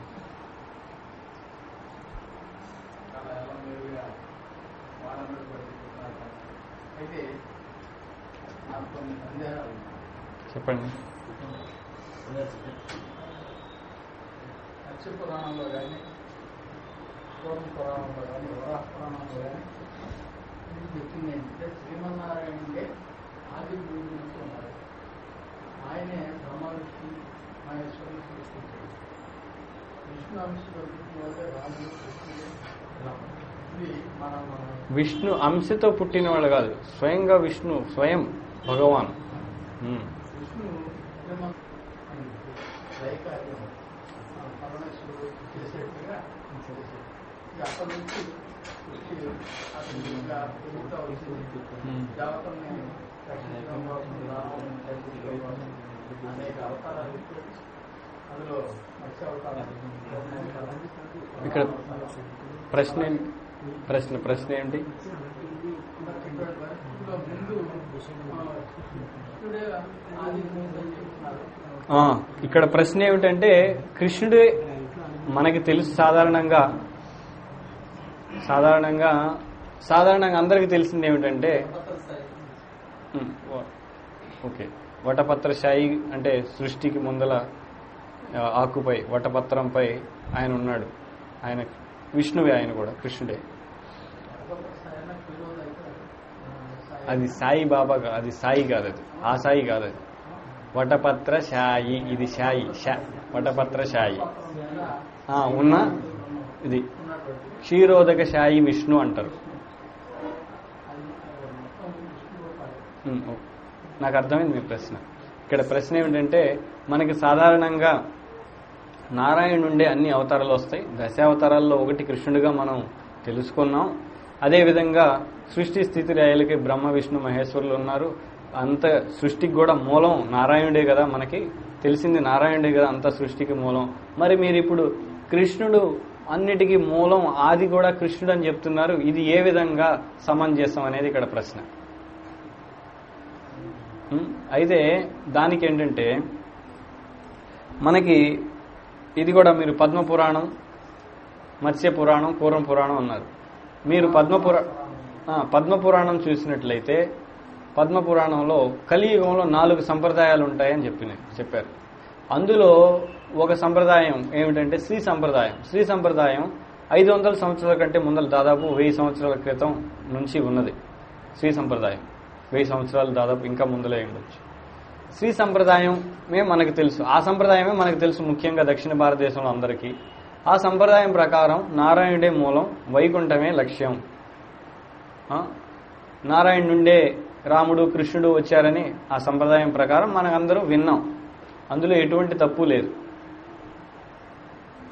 S2: చాలా ఎలా మెరుగ్గా వాడమని పడుతున్నారు అయితే నాకు కొన్ని సందేహాలు ఉన్నాయి.
S1: చెప్పండి
S2: మత్స్య పురాణంలో కానీ పూర్ణ పురాణంలో కానీ వరాహ పురాణంలో కానీ ఇది చెప్పింది ఏంటంటే శ్రీమన్నారాయణుడే ఆది గురువు నుంచి ఉన్నారు ఆయనే బ్రహ్మ విష్ణు మహేశ్వరుని సృష్టించాడు విష్ణు అంశంలో పుట్టిన వాళ్ళే రాముడు కృష్ణుడు ఇది మనం
S1: విష్ణు అంశతో పుట్టిన వాళ్ళు కాదు స్వయంగా విష్ణు స్వయం భగవాన్ ఉమ్.
S2: విష్ణు ప్రేమ దైకార్యం పరమేశ్వరుడు చేసేట్టుగా చేశాడు ఇక అక్కడి నుంచి వచ్చి అతను ఇంకా పెరుగుతా వచ్చింది
S1: ఉమ్.
S2: దేవతల్ని రక్షించడం కోసం రావడం రక్షించడం కోసం అనేక అవతారాలు ఇచ్చాడు. అందులో మత్స్య అవతారం కూర్మ అవతారం,
S1: ఇక్కడ
S2: అవతారం.
S1: ప్రశ్న ఏం- ప్రశ్న ప్రశ్న ఏంటి
S2: ఇందులో ముందు ఆ, కృష్ణుడే ఆది గురువు అని చెప్తున్నారు
S1: ఆ, ఇక్కడ ప్రశ్న ఏమిటంటే కృష్ణుడే మనకి తెలుసు సాధారణంగా సాధారణంగా సాధారణంగా అందరికీ తెలిసింది ఏమిటంటే ఉమ్, ఓ- ఓకే వటపత్రశాయి అంటే సృష్టికి ముందల ఆ, ఆకుపై వటపత్రంపై ఆయన ఉన్నాడు ఆయన విష్ణువే ఆయన కూడా కృష్ణుడే అది సాయి బాబా కా- అది సాయి కాదు అది ఆ సాయి కాదు అది వటపత్ర శాయి ఇది శాయి శా వటపత్ర శాయి ఆ, ఉన్న ఇది క్షీరోదక శాయి విష్ణు అంటారు ఉమ్, ఓ. నాకు అర్థమైంది మీ ప్రశ్న ఇక్కడ ప్రశ్న ఏమిటంటే మనకి సాధారణంగా నారాయణుండే అన్ని అవతారాలు వస్తాయి దశావతారాల్లో ఒకటి కృష్ణుడిగా మనం తెలుసుకున్నాం అదేవిధంగా సృష్టి స్థితి లయలకి బ్రహ్మ విష్ణు మహేశ్వరులు ఉన్నారు అంత సృష్టికి కూడా మూలం నారాయణుడే కదా మనకి తెలిసింది నారాయణుడే కదా అంత సృష్టికి మూలం మరి మీరు ఇప్పుడు కృష్ణుడు అన్నిటికీ మూలం ఆది కూడా కృష్ణుడు అని చెప్తున్నారు ఇది ఏ విధంగా సమంజసం అనేది ఇక్కడ ప్రశ్న ఉం? అయితే దానికి ఏంటంటే మనకి ఇది కూడా మీరు పద్మ పురాణం మత్స్య పురాణం పూర్వం పురాణం అన్నారు మీరు పద్మపురా ఆ, పద్మ పురాణం చూసినట్లయితే పద్మ పురాణంలో కలియుగంలో నాలుగు సంప్రదాయాలు ఉంటాయని చెప్పిన చెప్పారు అందులో ఒక సంప్రదాయం ఏమిటంటే శ్రీ సంప్రదాయం శ్రీ సంప్రదాయం ఐదు వందల సంవత్సరాల కంటే ముందర దాదాపు వెయ్యి సంవత్సరాల క్రితం నుంచి ఉన్నది శ్రీ సంప్రదాయం వెయ్యి సంవత్సరాలు దాదాపు ఇంకా ముందలే ఉండొచ్చు శ్రీ సంప్రదాయమే మనకు తెలుసు ఆ సంప్రదాయమే మనకు తెలుసు ముఖ్యంగా దక్షిణ భారతదేశంలో అందరికీ ఆ సంప్రదాయం ప్రకారం నారాయణుడే మూలం వైకుంఠమే లక్ష్యం ఆ? నారాయణ నుండే రాముడు కృష్ణుడు వచ్చారని ఆ సంప్రదాయం ప్రకారం మనకందరూ విన్నాం అందులో ఎటువంటి తప్పు లేదు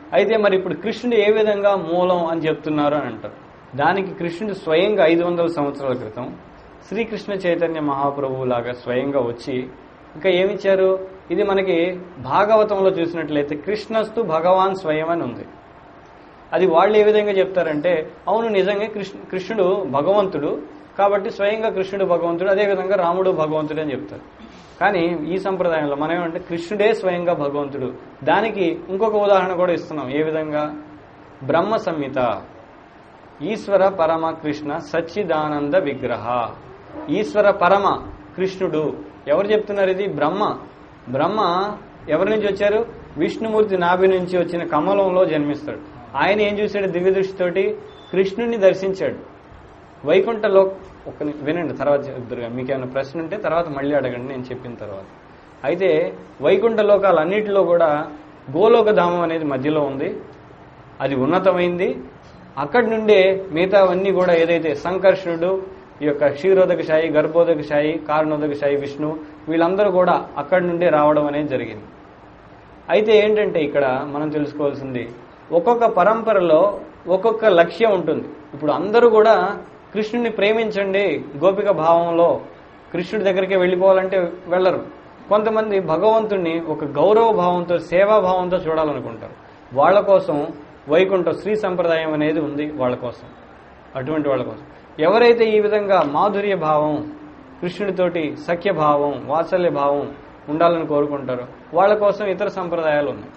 S1: అయితే మరి ఇప్పుడు కృష్ణుడు ఏ విధంగా మూలం అని చెప్తున్నారు అని అంటారు దానికి కృష్ణుడు స్వయంగా ఐదు వందల సంవత్సరాల క్రితం శ్రీకృష్ణ చైతన్య మహాప్రభువు లాగా స్వయంగా వచ్చి ఇంకా ఏమిచ్చారు ఇది మనకి భాగవతంలో చూసినట్లయితే కృష్ణస్తు భగవాన్ స్వయం అని ఉంది అది వాళ్ళు ఏ విధంగా చెప్తారంటే అవును నిజంగా కృష్ణ కృష్ణుడు భగవంతుడు కాబట్టి స్వయంగా కృష్ణుడు భగవంతుడు అదే విధంగా రాముడు భగవంతుడు అని చెప్తారు కానీ ఈ సంప్రదాయంలో మనం ఏమంటే కృష్ణుడే స్వయంగా భగవంతుడు దానికి ఇంకొక ఉదాహరణ కూడా ఇస్తున్నాం ఏ విధంగా బ్రహ్మ సంహిత ఈశ్వర పరమ కృష్ణ సచ్చిదానంద విగ్రహ ఈశ్వర పరమ కృష్ణుడు ఎవరు చెప్తున్నారు ఇది బ్రహ్మ బ్రహ్మ ఎవరి నుంచి వచ్చారు విష్ణుమూర్తి నాభి నుంచి వచ్చిన కమలంలో జన్మిస్తాడు ఆయన ఏం చూశాడు దివ్య దృష్టితోటి కృష్ణుడిని దర్శించాడు వైకుంఠలో ఒక ని- వినండి తర్వాత చెప్తారు మీకు ఏమైనా ప్రశ్న ఉంటే తర్వాత మళ్ళీ అడగండి నేను చెప్పిన తర్వాత అయితే వైకుంఠ లోకాలన్నిటిలో కూడా గోలోక ధామం అనేది మధ్యలో ఉంది అది ఉన్నతమైంది అక్కడి నుండే మిగతావన్నీ కూడా ఏదైతే సంకర్షణుడు ఈ యొక్క క్షీరోదక శాయి గర్భోదక శాయి కారణోదక శాయి విష్ణు వీళ్ళందరూ కూడా అక్కడి నుండే రావడం అనేది జరిగింది అయితే ఏంటంటే ఇక్కడ మనం తెలుసుకోవాల్సింది ఒక్కొక్క పరంపరలో ఒక్కొక్క లక్ష్యం ఉంటుంది ఇప్పుడు అందరూ కూడా కృష్ణుడిని ప్రేమించండి గోపిక భావంలో కృష్ణుడి దగ్గరికి వెళ్ళిపోవాలంటే వెళ్ళరు కొంతమంది భగవంతుణ్ణి ఒక గౌరవ భావంతో సేవా భావంతో చూడాలనుకుంటారు వాళ్ళ కోసం వైకుంఠ శ్రీ సంప్రదాయం అనేది ఉంది వాళ్ళ కోసం అటువంటి వాళ్ళ కోసం ఎవరైతే ఈ విధంగా మాధుర్య భావం కృష్ణుడితోటి సఖ్య భావం వాత్సల్య భావం ఉండాలని కోరుకుంటారో వాళ్ళ కోసం ఇతర సంప్రదాయాలు ఉన్నాయి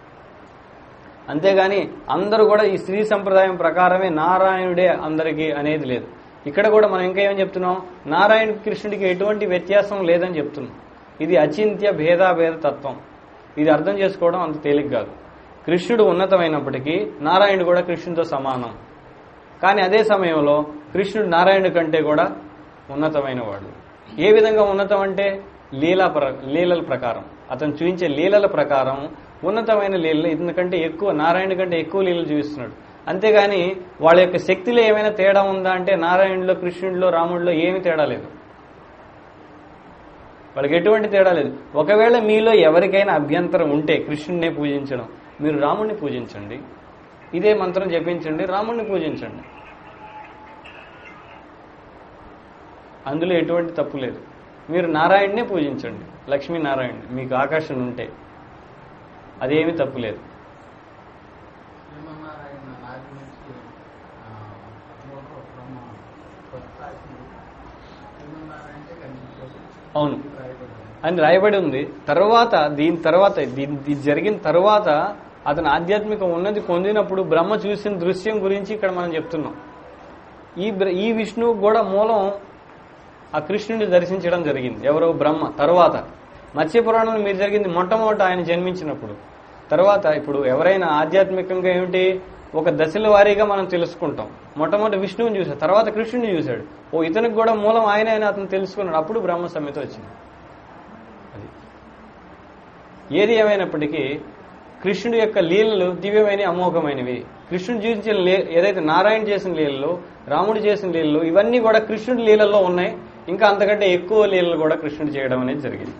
S1: అంతేగాని అందరూ కూడా ఈ స్త్రీ సంప్రదాయం ప్రకారమే నారాయణుడే అందరికీ అనేది లేదు ఇక్కడ కూడా మనం ఇంకా ఏమని చెప్తున్నాం నారాయణ కృష్ణుడికి ఎటువంటి వ్యత్యాసం లేదని చెప్తున్నాం ఇది అచింత్య భేదాభేద తత్వం ఇది అర్థం చేసుకోవడం అంత తేలిక కాదు కృష్ణుడు ఉన్నతమైనప్పటికీ నారాయణుడు కూడా కృష్ణుడితో సమానం కానీ అదే సమయంలో కృష్ణుడు నారాయణుడి కంటే కూడా ఉన్నతమైన వాడు ఏ విధంగా ఉన్నతం అంటే లీలా ప్ర లీలల ప్రకారం అతను చూపించే లీలల ప్రకారం ఉన్నతమైన లీలలు ఎందుకంటే ఎక్కువ నారాయణ కంటే ఎక్కువ లీలలు చూపిస్తున్నాడు అంతేగాని వాళ్ళ యొక్క శక్తిలో ఏమైనా తేడా ఉందా అంటే నారాయణులో కృష్ణుడిలో రాముడిలో ఏమీ తేడా లేదు వాళ్ళకి ఎటువంటి తేడా లేదు ఒకవేళ మీలో ఎవరికైనా అభ్యంతరం ఉంటే కృష్ణుడినే పూజించడం మీరు రాముడిని పూజించండి ఇదే మంత్రం జపించండి రాముడిని పూజించండి అందులో ఎటువంటి తప్పు లేదు మీరు నారాయణ్నే పూజించండి లక్ష్మీనారాయణ మీకు ఆకర్షణ ఉంటే అదేమీ తప్పు లేదు
S2: శ్రీమన్నారాయణ నాటి నుంచి ఆ, మూడో బ్రహ్మ ప్రస్తావించింది శ్రీమన్నారాయణకే కనిపించేది
S1: అవును
S2: రాయబడింది
S1: అని రాయబడి ఉంది తర్వాత దీని తర్వాత దీని ఇది జరిగిన తర్వాత అతను ఆధ్యాత్మిక ఉన్నతి పొందినప్పుడు బ్రహ్మ చూసిన దృశ్యం గురించి ఇక్కడ మనం చెప్తున్నాం ఈ బ్ర- ఈ విష్ణువు కూడా మూలం ఆ కృష్ణుడిని దర్శించడం జరిగింది ఎవరో బ్రహ్మ తర్వాత మత్స్య పురాణంలో మీరు జరిగింది మొట్టమొదట ఆయన జన్మించినప్పుడు తర్వాత ఇప్పుడు ఎవరైనా ఆధ్యాత్మికంగా ఏమిటి ఒక దశల వారీగా మనం తెలుసుకుంటాం మొట్టమొదటి విష్ణువుని చూశాడు తర్వాత కృష్ణుడిని చూశాడు ఓ ఇతనికి కూడా మూలం ఆయన అని అతను తెలుసుకున్నాడు అప్పుడు బ్రహ్మ సమ్మెత వచ్చింది అది ఏది ఏమైనప్పటికీ కృష్ణుడి యొక్క లీలలు దివ్యమైన అమోఘమైనవి కృష్ణుడు చూపించిన లీ ఏదైతే నారాయణ చేసిన లీలలు రాముడు చేసిన లీలలు ఇవన్నీ కూడా కృష్ణుడి లీలల్లో ఉన్నాయి ఇంకా అంతకంటే ఎక్కువ లీలలు కూడా కృష్ణుడు చేయడం అనేది జరిగింది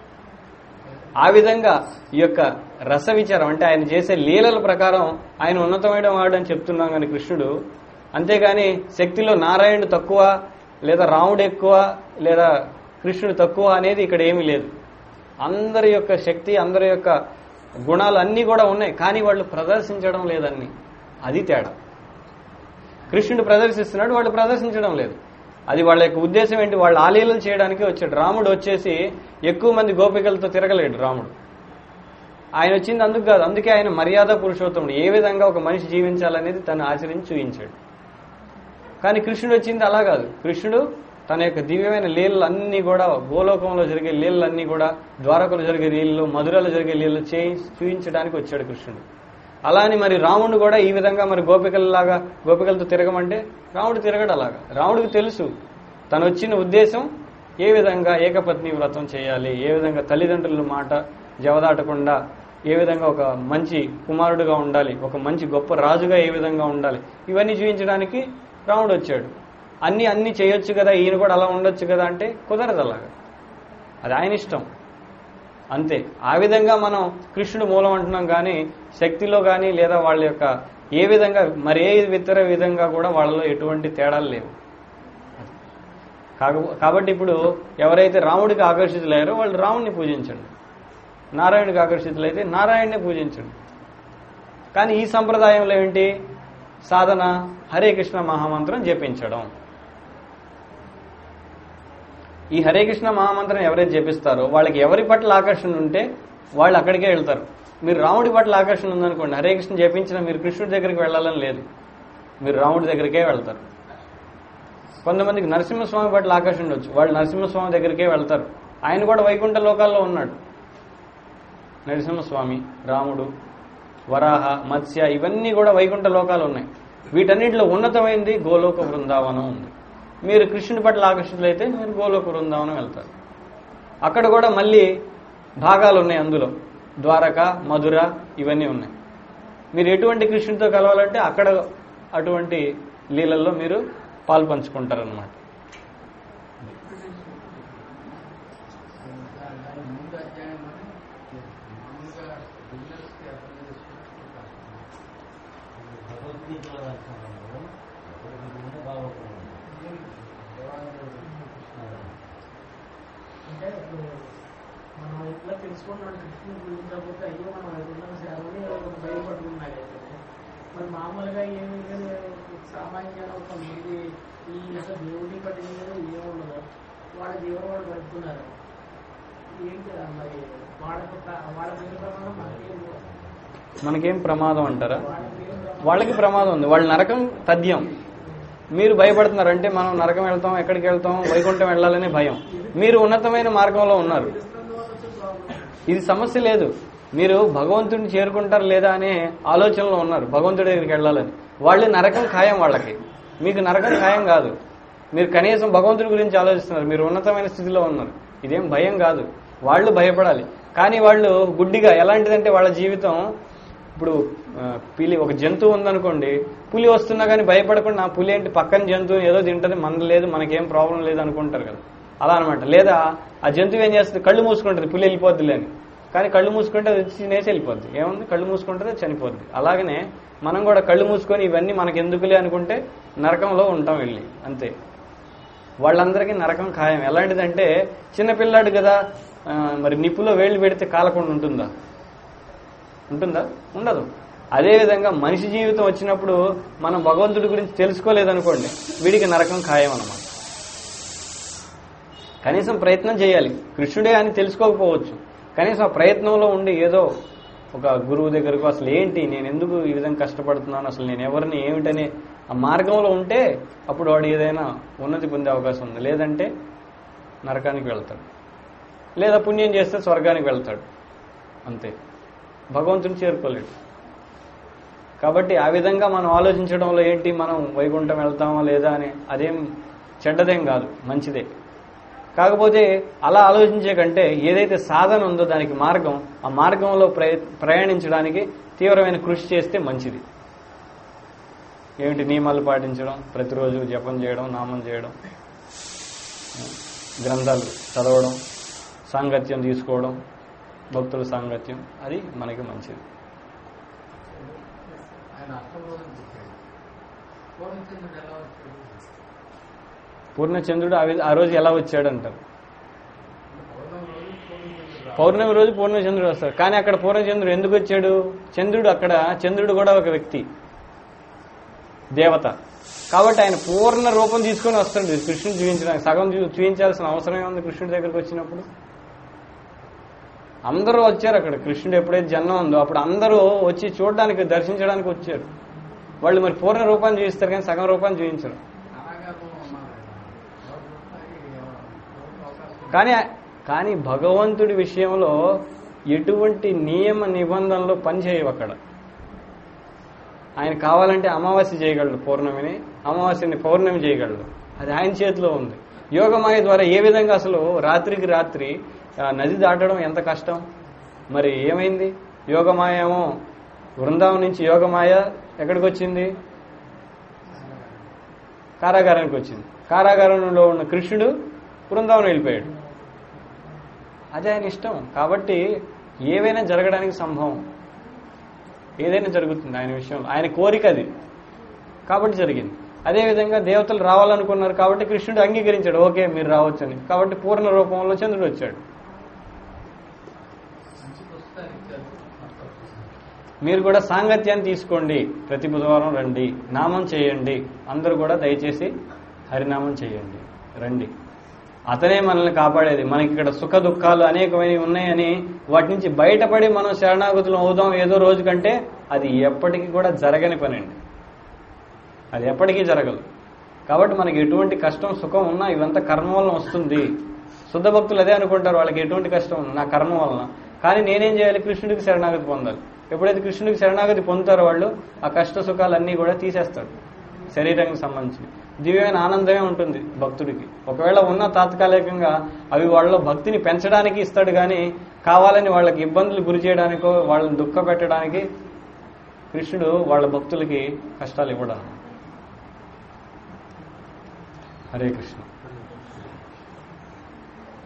S1: ఆ విధంగా ఈ యొక్క రస విచారం అంటే ఆయన చేసే లీలల ప్రకారం ఆయన ఉన్నతమైన వాడు అని చెప్తున్నాం కానీ కృష్ణుడు అంతేగాని శక్తిలో నారాయణుడు తక్కువ లేదా రాముడు ఎక్కువ లేదా కృష్ణుడు తక్కువ అనేది ఇక్కడ ఏమీ లేదు అందరి యొక్క శక్తి అందరి యొక్క గుణాలు అన్నీ కూడా ఉన్నాయి కానీ వాళ్ళు ప్రదర్శించడం లేదన్ని అది తేడా కృష్ణుడు ప్రదర్శిస్తున్నాడు వాళ్ళు ప్రదర్శించడం లేదు అది వాళ్ళ యొక్క ఉద్దేశం ఏంటి వాళ్ళు ఆలీలలు చేయడానికి వచ్చాడు రాముడు వచ్చేసి ఎక్కువ మంది గోపికలతో తిరగలేడు రాముడు ఆయన వచ్చింది అందుకు కాదు అందుకే ఆయన మర్యాద పురుషోత్తముడు ఏ విధంగా ఒక మనిషి జీవించాలనేది తను ఆచరించి చూపించాడు కానీ కృష్ణుడు వచ్చింది అలా కాదు కృష్ణుడు తన యొక్క దివ్యమైన లీలలు అన్ని కూడా గోలోకంలో జరిగే లీలలన్నీ కూడా ద్వారకలో జరిగే లీలలు మధురలో జరిగే లీలలు చేయి చూపించడానికి వచ్చాడు కృష్ణుడు అలా అని మరి రాముడు కూడా ఈ విధంగా మరి గోపికలలాగా గోపికలతో తిరగమంటే రాముడు తిరగడు అలాగా రాముడికి తెలుసు తను వచ్చిన ఉద్దేశం ఏ విధంగా ఏకపత్ని వ్రతం చేయాలి ఏ విధంగా తల్లిదండ్రుల మాట జవదాటకుండా ఏ విధంగా ఒక మంచి కుమారుడుగా ఉండాలి ఒక మంచి గొప్ప రాజుగా ఏ విధంగా ఉండాలి ఇవన్నీ చూపించడానికి రాముడు వచ్చాడు అన్ని అన్ని చేయొచ్చు కదా ఈయన కూడా అలా ఉండొచ్చు కదా అంటే కుదరదు అలాగా అది ఆయన ఇష్టం అంతే ఆ విధంగా మనం కృష్ణుడు మూలం అంటున్నాం కానీ శక్తిలో కానీ లేదా వాళ్ళ యొక్క ఏ విధంగా మరి ఏ ఇతర విధంగా కూడా వాళ్ళలో ఎటువంటి తేడాలు లేవు కాక- కాబట్టి ఇప్పుడు ఎవరైతే రాముడికి ఆకర్షితులయ్యారో వాళ్ళు రాముడిని పూజించండి నారాయణుడికి ఆకర్షితులైతే నారాయణ్ణి పూజించండి కానీ ఈ సంప్రదాయంలో ఏంటి సాధన హరే కృష్ణ మహామంత్రం జపించడం ఈ హరే కృష్ణ మహామంత్రం ఎవరైతే జపిస్తారో వాళ్ళకి ఎవరి పట్ల ఆకర్షణ ఉంటే వాళ్ళు అక్కడికే వెళ్తారు మీరు రాముడి పట్ల ఆకర్షణ ఉందనుకోండి హరే కృష్ణ జపించిన మీరు కృష్ణుడి దగ్గరికి వెళ్ళాలని లేదు మీరు రాముడి దగ్గరికే వెళ్తారు కొంతమందికి నరసింహస్వామి పట్ల ఆకర్షణ ఉండొచ్చు వాళ్ళు నరసింహస్వామి దగ్గరికే వెళ్తారు ఆయన కూడా వైకుంఠ లోకాల్లో ఉన్నాడు నరసింహస్వామి రాముడు వరాహ మత్స్య ఇవన్నీ కూడా వైకుంఠ లోకాలు ఉన్నాయి వీటన్నిటిలో ఉన్నతమైంది గోలోక బృందావనం ఉంది మీరు కృష్ణుడి పట్ల ఆకర్షితులైతే మీరు గోలోక బృందావనం వెళ్తారు అక్కడ కూడా మళ్ళీ భాగాలు ఉన్నాయి అందులో ద్వారక మధుర ఇవన్నీ ఉన్నాయి మీరు ఎటువంటి కృష్ణుడితో కలవాలంటే అక్కడ అటువంటి లీలల్లో మీరు పాలు పంచుకుంటారనమాట
S2: దాని ముందు అధ్యాయం అని మామూలుగా బిజినెస్కి అర్థం చేసుకున్నట్టు కాదు.
S3: భగవద్గీతలో రాస్తున్నాను భగవద్గీత బాగుంటుంది
S4: అంటే ఇప్పుడు మనం ఇట్లా తెలుసుకున్నాం కృష్ణుని పూజించకపోతే అయ్యో మనం ఎదురున్న సేవని భయపడుతున్నాయి మరి మామూలుగా ఏమి లేదు సామాన్యంగా కొంతమంది ఈ అసలు దేవుడిని పట్టించడం ఏముండదు వాళ్ళ జీవనం వాళ్ళు పడుతున్నారు ఏంటి రా మరి వాళ్ళకు ప్ర- వాళ్ళ పేరు ప్రమాణం మనకేం
S1: మనకేం ప్రమాదం అంటారా
S4: వాళ్ళ పేరు ప్రమాణం
S1: వాళ్ళకి ప్రమాదం ఉంది వాళ్ళ నరకం తథ్యం మీరు భయపడుతున్నారంటే మనం నరకం వెళ్తాం ఎక్కడికి వెళ్తాం వైకుంఠం వెళ్ళాలనే భయం మీరు ఉన్నతమైన మార్గంలో ఉన్నారు
S4: తెలుస్తున్నందువల్ల వచ్చే ప్రాబ్లం
S1: ఇది సమస్య లేదు మీరు భగవంతుడిని చేరుకుంటారు లేదా అనే ఆలోచనలో ఉన్నారు భగవంతుడి దగ్గరికి వెళ్ళాలని వాళ్ళు నరకం ఖాయం వాళ్ళకి మీకు నరకం ఖాయం కాదు మీరు కనీసం భగవంతుడి గురించి ఆలోచిస్తున్నారు మీరు ఉన్నతమైన స్థితిలో ఉన్నారు ఇదేం భయం కాదు వాళ్ళు భయపడాలి కానీ వాళ్ళు గుడ్డిగా ఎలాంటిదంటే వాళ్ళ జీవితం ఇప్పుడు ఆ, పిలి ఒక జంతువు ఉందనుకోండి పులి వస్తున్నా కానీ భయపడకుండా "ఆ పులి ఏంటి పక్కన జంతువు ఏదో తింటది మన లేదు మనకేం ప్రాబ్లం లేదు అనుకుంటారు కదా అలా అనమాట లేదా ఆ జంతువు ఏం చేస్తుంది కళ్ళు మూసుకుంటుంది పులి వెళ్ళిపోద్ది అని కానీ కళ్ళు మూసుకుంటే అది వచ్చి తినేసి వెళ్ళిపోద్ది ఏముంది కళ్ళు మూసుకుంటే చనిపోద్ది అలాగనే మనం కూడా కళ్ళు మూసుకొని ఇవన్నీ మనకి ఎందుకులే అనుకుంటే నరకంలో ఉంటాం వెళ్ళి అంతే వాళ్ళందరికీ నరకం ఖాయం ఎలాంటిదంటే చిన్నపిల్లాడు కదా ఆ, మరి నిప్పులో వేళ్ళు పెడితే కాలకుండా ఉంటుందా ఉంటుందా ఉండదు అదేవిధంగా మనిషి జీవితం వచ్చినప్పుడు మనం భగవంతుడి గురించి తెలుసుకోలేదనుకోండి వీడికి నరకం ఖాయం అన్నమాట కనీసం ప్రయత్నం చేయాలి కృష్ణుడే అని తెలుసుకోకపోవచ్చు కనీసం ఆ ప్రయత్నంలో ఉండి ఏదో ఒక గురువు దగ్గరకు అసలు ఏంటి నేను ఎందుకు ఈ విధంగా కష్టపడుతున్నాను అసలు నేను ఎవరిని ఏమిటనే ఆ మార్గంలో ఉంటే అప్పుడు వాడు ఏదైనా ఉన్నతి పొందే అవకాశం ఉంది లేదంటే నరకానికి వెళ్తాడు లేదా పుణ్యం చేస్తే స్వర్గానికి వెళ్తాడు అంతే భగవంతుని చేరుకోలేడు కాబట్టి ఆ విధంగా మనం ఆలోచించడంలో ఏంటి మనం వైకుంఠం వెళ్తామా లేదా అని అదేం చెడ్డదేం కాదు మంచిదే కాకపోతే అలా ఆలోచించే కంటే ఏదైతే సాధన ఉందో దానికి మార్గం ఆ మార్గంలో ప్రయ ప్రయాణించడానికి తీవ్రమైన కృషి చేస్తే మంచిది ఏమిటి నియమాలు పాటించడం ప్రతిరోజు జపం చేయడం నామం చేయడం గ్రంథాలు చదవడం సాంగత్యం తీసుకోవడం భక్తుల సాంగత్యం అది మనకి మంచిది
S2: ఆయన అష్టంలోనే చెప్పాడు పూర్ణచంద్రుడు ఎలా వచ్చాడు
S1: పూర్ణచంద్రుడు ఆ వి- ఆ రోజు ఎలా వచ్చాడు అంటారు
S2: పౌర్ణమి రోజు పూర్ణచంద్రుడు రావాలి.
S1: పౌర్ణమి రోజు పూర్ణచంద్రుడు వస్తాడు కానీ అక్కడ పూర్ణచంద్రుడు ఎందుకు వచ్చాడు చంద్రుడు అక్కడ చంద్రుడు కూడా ఒక వ్యక్తి దేవత కాబట్టి ఆయన పూర్ణ రూపం తీసుకొని వస్తాడు కృష్ణుడు చూపించడానికి సగం చూ- చూపించాల్సిన అవసరం ఏముంది కృష్ణుడి దగ్గరికి వచ్చినప్పుడు అందరూ వచ్చారు అక్కడ కృష్ణుడు ఎప్పుడైతే జన్మ ఉందో అప్పుడు అందరూ వచ్చి చూడడానికి దర్శించడానికి వచ్చారు వాళ్ళు మరి పూర్ణ రూపాన్ని చూపిస్తారు కానీ సగం రూపాన్ని చూపించరు
S2: కారాగారంలో ఉన్నారు ఆయన. ఎవరు చూస్తాయి, ఎవరు- ఎవరికి అవకాశం ఉంది?
S1: కానీ కానీ భగవంతుడి విషయంలో ఎటువంటి నియమ నిబంధనలు పనిచేయవు అక్కడ ఆయన కావాలంటే అమావాస్య చేయగలడు పౌర్ణమిని అమావాస్యని పౌర్ణమి చేయగలడు అది ఆయన చేతిలో ఉంది యోగమాయ ద్వారా ఏ విధంగా అసలు రాత్రికి రాత్రి ఆ, నది దాటడం ఎంత కష్టం మరి ఏమైంది యోగమాయ ఏమో బృందావనం నుంచి యోగమాయ ఎక్కడికి వచ్చింది కారాగారానికి వచ్చింది కారాగారంలో ఉన్న కృష్ణుడు బృందావనం వెళ్ళిపోయాడు అది ఆయన ఇష్టం కాబట్టి ఏవైనా జరగడానికి సంభవం ఏదైనా జరుగుతుంది ఆయన విషయంలో ఆయన కోరిక అది కాబట్టి జరిగింది అదేవిధంగా దేవతలు రావాలనుకున్నారు కాబట్టి కృష్ణుడు అంగీకరించాడు ఓకే మీరు రావచ్చని కాబట్టి పూర్ణ రూపంలో చంద్రుడు వచ్చాడు
S2: మంచి పుస్తకాలు ఇచ్చారు
S1: మీరు కూడా సాంగత్యాన్ని తీసుకోండి ప్రతి బుధవారం రండి నామం చేయండి అందరూ కూడా దయచేసి హరినామం చేయండి రండి అతనే మనల్ని కాపాడేది మనకి ఇక్కడ సుఖ దుఃఖాలు అనేకమైనవి ఉన్నాయని వాటి నుంచి బయటపడి మనం శరణాగతులు అవుదాం ఏదో రోజు కంటే అది ఎప్పటికీ కూడా జరగని పని అండి అది ఎప్పటికీ జరగదు కాబట్టి మనకి ఎటువంటి కష్టం సుఖం ఉన్నా ఇవంతా కర్మ వలన వస్తుంది శుద్ధ భక్తులు అదే అనుకుంటారు వాళ్ళకి ఎటువంటి కష్టం ఉంది నా కర్మ వలన కానీ నేనేం చేయాలి కృష్ణుడికి శరణాగతి పొందాలి ఎప్పుడైతే కృష్ణుడికి శరణాగతి పొందుతారో వాళ్ళు ఆ కష్ట సుఖాలన్నీ కూడా తీసేస్తాడు శరీరానికి సంబంధించి దివ్యమైన ఆనందమే ఉంటుంది భక్తుడికి ఒకవేళ ఉన్న తాత్కాలికంగా అవి వాళ్ళలో భక్తిని పెంచడానికి ఇస్తాడు కానీ కావాలని వాళ్ళకి ఇబ్బందులు గురి చేయడానికో వాళ్ళని దుఃఖ పెట్టడానికి కృష్ణుడు వాళ్ళ భక్తులకి కష్టాలు ఇవ్వడం హరే కృష్ణ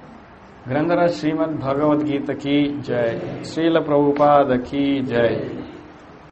S1: గ్రంథరాజ్ శ్రీమద్ భగవద్గీత की जय श्रील प्रभुपाद की जय